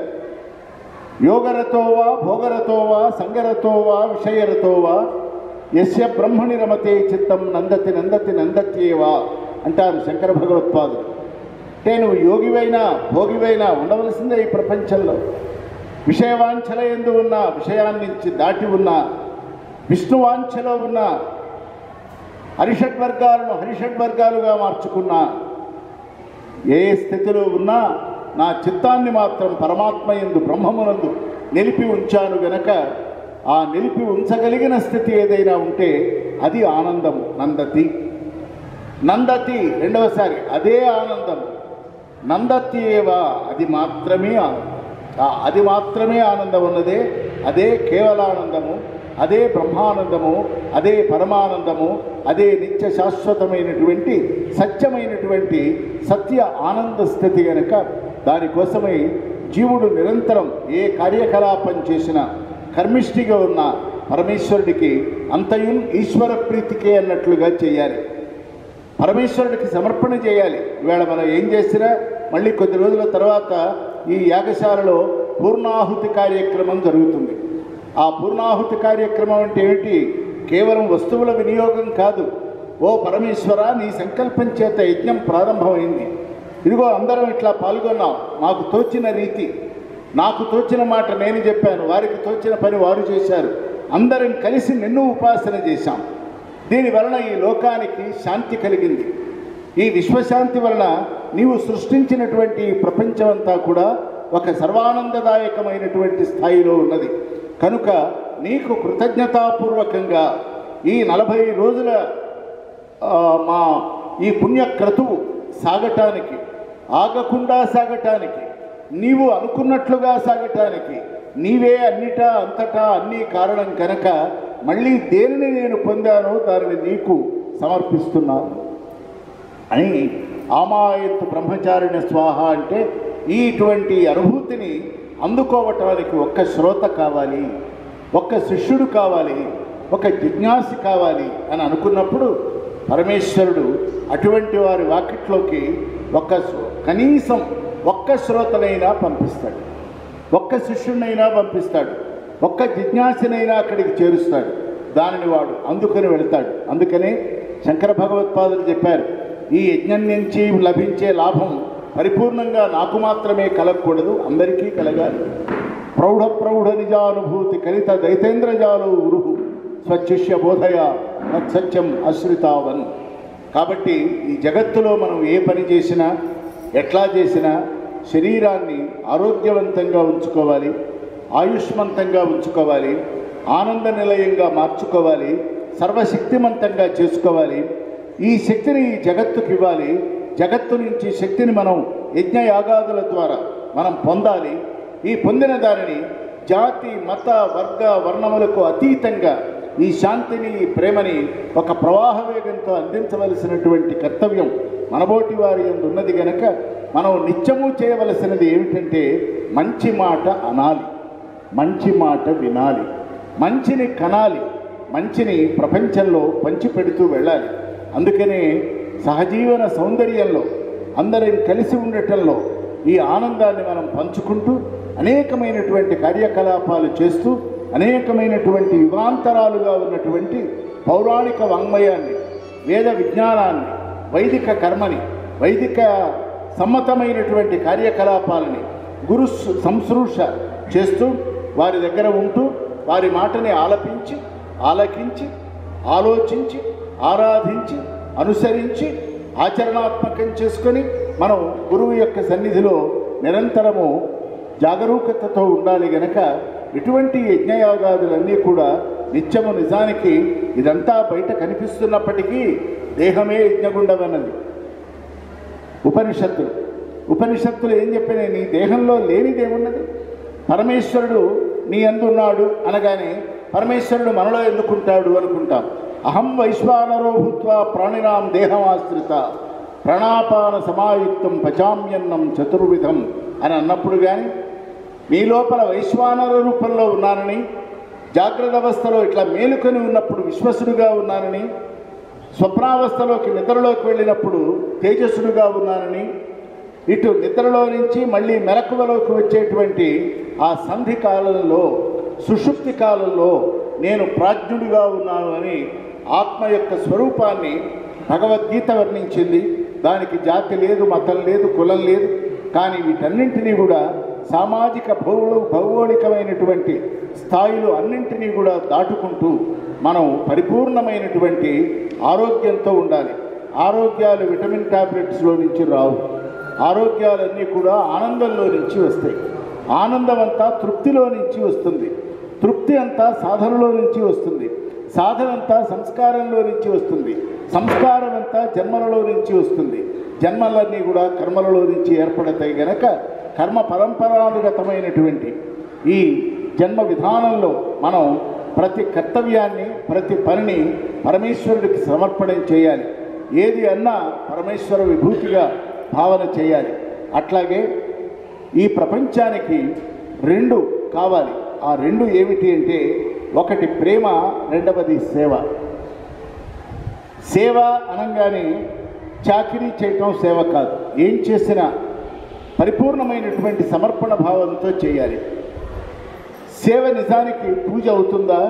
యోగరతోవా భోగరతోవా సంగరతోవా విషయరతోవా యస్య బ్రహ్మణి రమతే చిత్తం నందతి నందతి నందత్యేవా అంటారు శంకర భగవత్పాదులు అంటే నువ్వు యోగివైనా భోగివైనా ఉండవలసిందే ఈ ప్రపంచంలో విషయవాంఛల ఎందు ఉన్న విషయాన్నించి దాటి ఉన్న విష్ణువాంఛలో ఉన్న హరిషడ్వర్గాలను హరిషడ్వర్గాలుగా మార్చుకున్న ఏ స్థితిలో ఉన్నా నా చిత్తాన్ని మాత్రం పరమాత్మ ఎందు బ్రహ్మమునందు నిలిపి ఉంచాను గనక ఆ నిలిపి ఉంచగలిగిన స్థితి ఏదైనా ఉంటే అది ఆనందము నందతి నందతి రెండవసారి అదే ఆనందం నందతి ఏవా అది మాత్రమే ఆనందం ఆ అది మాత్రమే ఆనందం ఉన్నదే అదే కేవలానందము అదే బ్రహ్మానందము అదే పరమానందము అదే నిత్య శాశ్వతమైనటువంటి సత్యమైనటువంటి సత్య ఆనంద స్థితి గనక దానికోసమై జీవుడు నిరంతరం ఏ కార్యకలాపం చేసినా కర్మిష్టిగా ఉన్న పరమేశ్వరుడికి అంతయున్ ఈశ్వర ప్రీతికే అన్నట్లుగా చేయాలి పరమేశ్వరుడికి సమర్పణ చేయాలి ఇవాళ మనం ఏం చేసినా మళ్ళీ కొద్ది రోజుల తర్వాత ఈ యాగశాలలో పూర్ణాహుతి కార్యక్రమం జరుగుతుంది ఆ పూర్ణాహుతి కార్యక్రమం అంటే ఏమిటి కేవలం వస్తువుల వినియోగం కాదు ఓ పరమేశ్వర నీ సంకల్పం చేత యజ్ఞం ప్రారంభమైంది ఇదిగో అందరం ఇట్లా పాల్గొన్నాం మాకు తోచిన రీతి నాకు తోచిన మాట నేను చెప్పాను వారికి తోచిన పని వారు చేశారు అందరం కలిసి నిన్ను ఉపాసన చేశాం దీని వలన ఈ లోకానికి శాంతి కలిగింది ఈ విశ్వశాంతి వలన నీవు సృష్టించినటువంటి ఈ ప్రపంచమంతా కూడా ఒక సర్వానందదాయకమైనటువంటి స్థాయిలో ఉన్నది కనుక నీకు కృతజ్ఞతాపూర్వకంగా ఈ నలభై రోజుల ఆ, మా ఈ పుణ్యక్రతువు సాగటానికి ఆగకుండా సాగటానికి నీవు అనుకున్నట్లుగా సాగటానికి నీవే అన్నిటా అంతటా అన్నీ కారణం కనుక మళ్ళీ దేనిని నేను పొందానో దానిని నీకు సమర్పిస్తున్నాను అని ఆమాయత్తు బ్రహ్మచారిణ స్వాహ అంటే ఈ ఇటువంటి అనుభూతిని అందుకోవటానికి ఒక్క శ్రోత కావాలి ఒక్క శిష్యుడు కావాలి ఒక జిజ్ఞాసి కావాలి అని అనుకున్నప్పుడు పరమేశ్వరుడు అటువంటి వారి వాకిట్లోకి ఒక్క కనీసం ఒక్క శ్రోతనైనా పంపిస్తాడు ఒక్క శిష్యునైనా పంపిస్తాడు ఒక్క జిజ్ఞాసనైనా అక్కడికి చేరుస్తాడు దానిని వాడు అందుకని వెళతాడు అందుకనే శంకర భగవత్పాదులు చెప్పారు ఈ యజ్ఞం నుంచి లభించే లాభం పరిపూర్ణంగా నాకు మాత్రమే కలగకూడదు అందరికీ కలగాలి ప్రౌఢ ప్రౌఢ నిజానుభూతి కలిత దైతేంద్రజాలు ఉరుహు స్వశిష్య బోధయ సత్యం అశ్రితావన్ కాబట్టి ఈ జగత్తులో మనం ఏ పని చేసినా ఎట్లా చేసినా శరీరాన్ని ఆరోగ్యవంతంగా ఉంచుకోవాలి ఆయుష్మంతంగా ఉంచుకోవాలి ఆనంద నిలయంగా మార్చుకోవాలి సర్వశక్తిమంతంగా చేసుకోవాలి ఈ శక్తిని ఈ జగత్తుకి ఇవ్వాలి జగత్తు నుంచి శక్తిని మనం యజ్ఞయాగాదుల ద్వారా మనం పొందాలి ఈ పొందిన దానిని జాతి మత వర్గ వర్ణములకు అతీతంగా ఈ శాంతిని ఈ ప్రేమని ఒక ప్రవాహ వేగంతో అందించవలసినటువంటి కర్తవ్యం మనబోటి వారి యందు ఉన్నది గనక మనం నిత్యము చేయవలసినది ఏమిటంటే మంచి మాట అనాలి మంచి మాట వినాలి మంచిని కనాలి మంచిని ప్రపంచంలో పంచిపెడుతూ వెళ్ళాలి అందుకనే సహజీవన సౌందర్యంలో అందరం కలిసి ఉండటంలో ఈ ఆనందాన్ని మనం పంచుకుంటూ అనేకమైనటువంటి కార్యకలాపాలు చేస్తూ అనేకమైనటువంటి యుగాంతరాలుగా ఉన్నటువంటి పౌరాణిక వాంగ్మయాన్ని వేద విజ్ఞానాన్ని వైదిక కర్మని వైదిక సమ్మతమైనటువంటి కార్యకలాపాలని గురు సంశ్రూష చేస్తూ వారి దగ్గర ఉంటూ వారి మాటని ఆలపించి ఆలకించి ఆలోచించి ఆరాధించి అనుసరించి ఆచరణాత్మకం చేసుకొని మనం గురువు యొక్క సన్నిధిలో నిరంతరము జాగరూకతతో ఉండాలి గనక ఇటువంటి యజ్ఞయాగాదులన్నీ కూడా నిత్యము నిజానికి ఇదంతా బయట కనిపిస్తున్నప్పటికీ దేహమే యజ్ఞగుండమన్నది ఉపనిషత్తులు ఉపనిషత్తులు ఏం చెప్పినాయి నీ దేహంలో లేనిదేమున్నది పరమేశ్వరుడు నీ అందున్నాడు అనగానే పరమేశ్వరుడు మనలో ఎందుకుంటాడు అనుకుంటాం అహం వైశ్వానరో భూత్వా ప్రాణినాం దేహమాశ్రిత ప్రణాపాన సమాయుక్తం పచామ్యన్నం చతుర్విధం అని అన్నప్పుడు కానీ నీ లోపల వైశ్వానర రూపంలో ఉన్నానని జాగ్రత్త అవస్థలో ఇట్లా మేలుకొని ఉన్నప్పుడు విశ్వసుడుగా ఉన్నానని స్వప్నావస్థలోకి నిద్రలోకి వెళ్ళినప్పుడు తేజస్సుడుగా ఉన్నానని ఇటు నిద్రలో నుంచి మళ్ళీ మెలకువలోకి వచ్చేటువంటి ఆ సంధి కాలంలో సుషుప్తి కాలంలో నేను ప్రాజ్ఞుడిగా ఉన్నాను అని ఆత్మ యొక్క స్వరూపాన్ని భగవద్గీత వర్ణించింది దానికి జాతి లేదు మతం లేదు కులం లేదు కానీ వీటన్నింటినీ కూడా సామాజిక భౌగో భౌగోళికమైనటువంటి స్థాయిలు అన్నింటినీ కూడా దాటుకుంటూ మనం పరిపూర్ణమైనటువంటి ఆరోగ్యంతో ఉండాలి ఆరోగ్యాలు విటమిన్ టాబ్లెట్స్లో నుంచి రావు ఆరోగ్యాలన్నీ కూడా ఆనందంలో నుంచి వస్తాయి ఆనందం అంతా తృప్తిలో నుంచి వస్తుంది తృప్తి అంతా సాధనలో నుంచి వస్తుంది సాధన అంతా సంస్కారంలో నుంచి వస్తుంది సంస్కారం అంతా జన్మలలో నుంచి వస్తుంది జన్మలన్నీ కూడా కర్మలలో నుంచి ఏర్పడతాయి గనక కర్మ పరంపరానుగతమైనటువంటి ఈ జన్మ విధానంలో మనం ప్రతి కర్తవ్యాన్ని ప్రతి పనిని పరమేశ్వరుడికి సమర్పణం చేయాలి ఏది అన్నా పరమేశ్వర విభూతిగా భావన చేయాలి అట్లాగే ఈ ప్రపంచానికి రెండు కావాలి ఆ రెండు ఏమిటి అంటే ఒకటి ప్రేమ రెండవది సేవ సేవ అనగానే చాకిరీ చేయటం సేవ కాదు ఏం చేసినా పరిపూర్ణమైనటువంటి సమర్పణ భావంతో చేయాలి సేవ నిజానికి పూజ అవుతుందా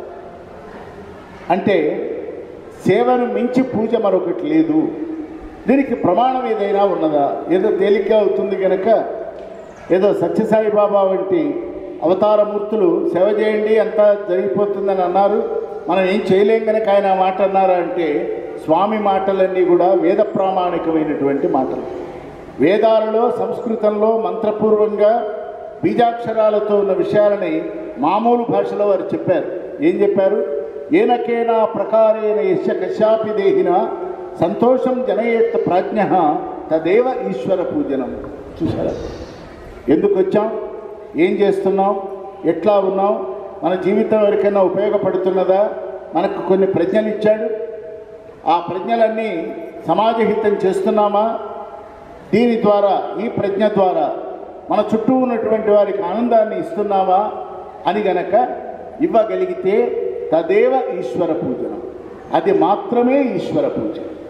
అంటే సేవను మించి పూజ మరొకటి లేదు దీనికి ప్రమాణం ఏదైనా ఉన్నదా ఏదో తేలిక అవుతుంది గనక ఏదో సత్యసాయి బాబా వంటి అవతారమూర్తులు సేవ చేయండి అంతా జరిగిపోతుందని అన్నారు మనం ఏం చేయలేం కనుక ఆయన ఆ మాట అన్నారా అంటే స్వామి మాటలన్నీ కూడా వేద ప్రామాణికమైనటువంటి మాటలు వేదాలలో సంస్కృతంలో మంత్రపూర్వంగా బీజాక్షరాలతో ఉన్న విషయాలని మామూలు భాషలో వారు చెప్పారు ఏం చెప్పారు ఏనకేనా ప్రకారేణ యశ కశ్యాపి దేహిన సంతోషం జనయేత్ ప్రాజ్ఞ తదేవ ఈశ్వర పూజనం చూసారా ఎందుకు వచ్చాం ఏం చేస్తున్నాం ఎట్లా ఉన్నాం మన జీవితం ఎవరికైనా ఉపయోగపడుతున్నదా మనకు కొన్ని ప్రజ్ఞలు ఇచ్చాడు ఆ ప్రజ్ఞలన్నీ సమాజహితం చేస్తున్నామా దీని ద్వారా ఈ ప్రజ్ఞ ద్వారా మన చుట్టూ ఉన్నటువంటి వారికి ఆనందాన్ని ఇస్తున్నామా అని గనక ఇవ్వగలిగితే తదేవ ఈశ్వర పూజనం అది మాత్రమే ఈశ్వర పూజ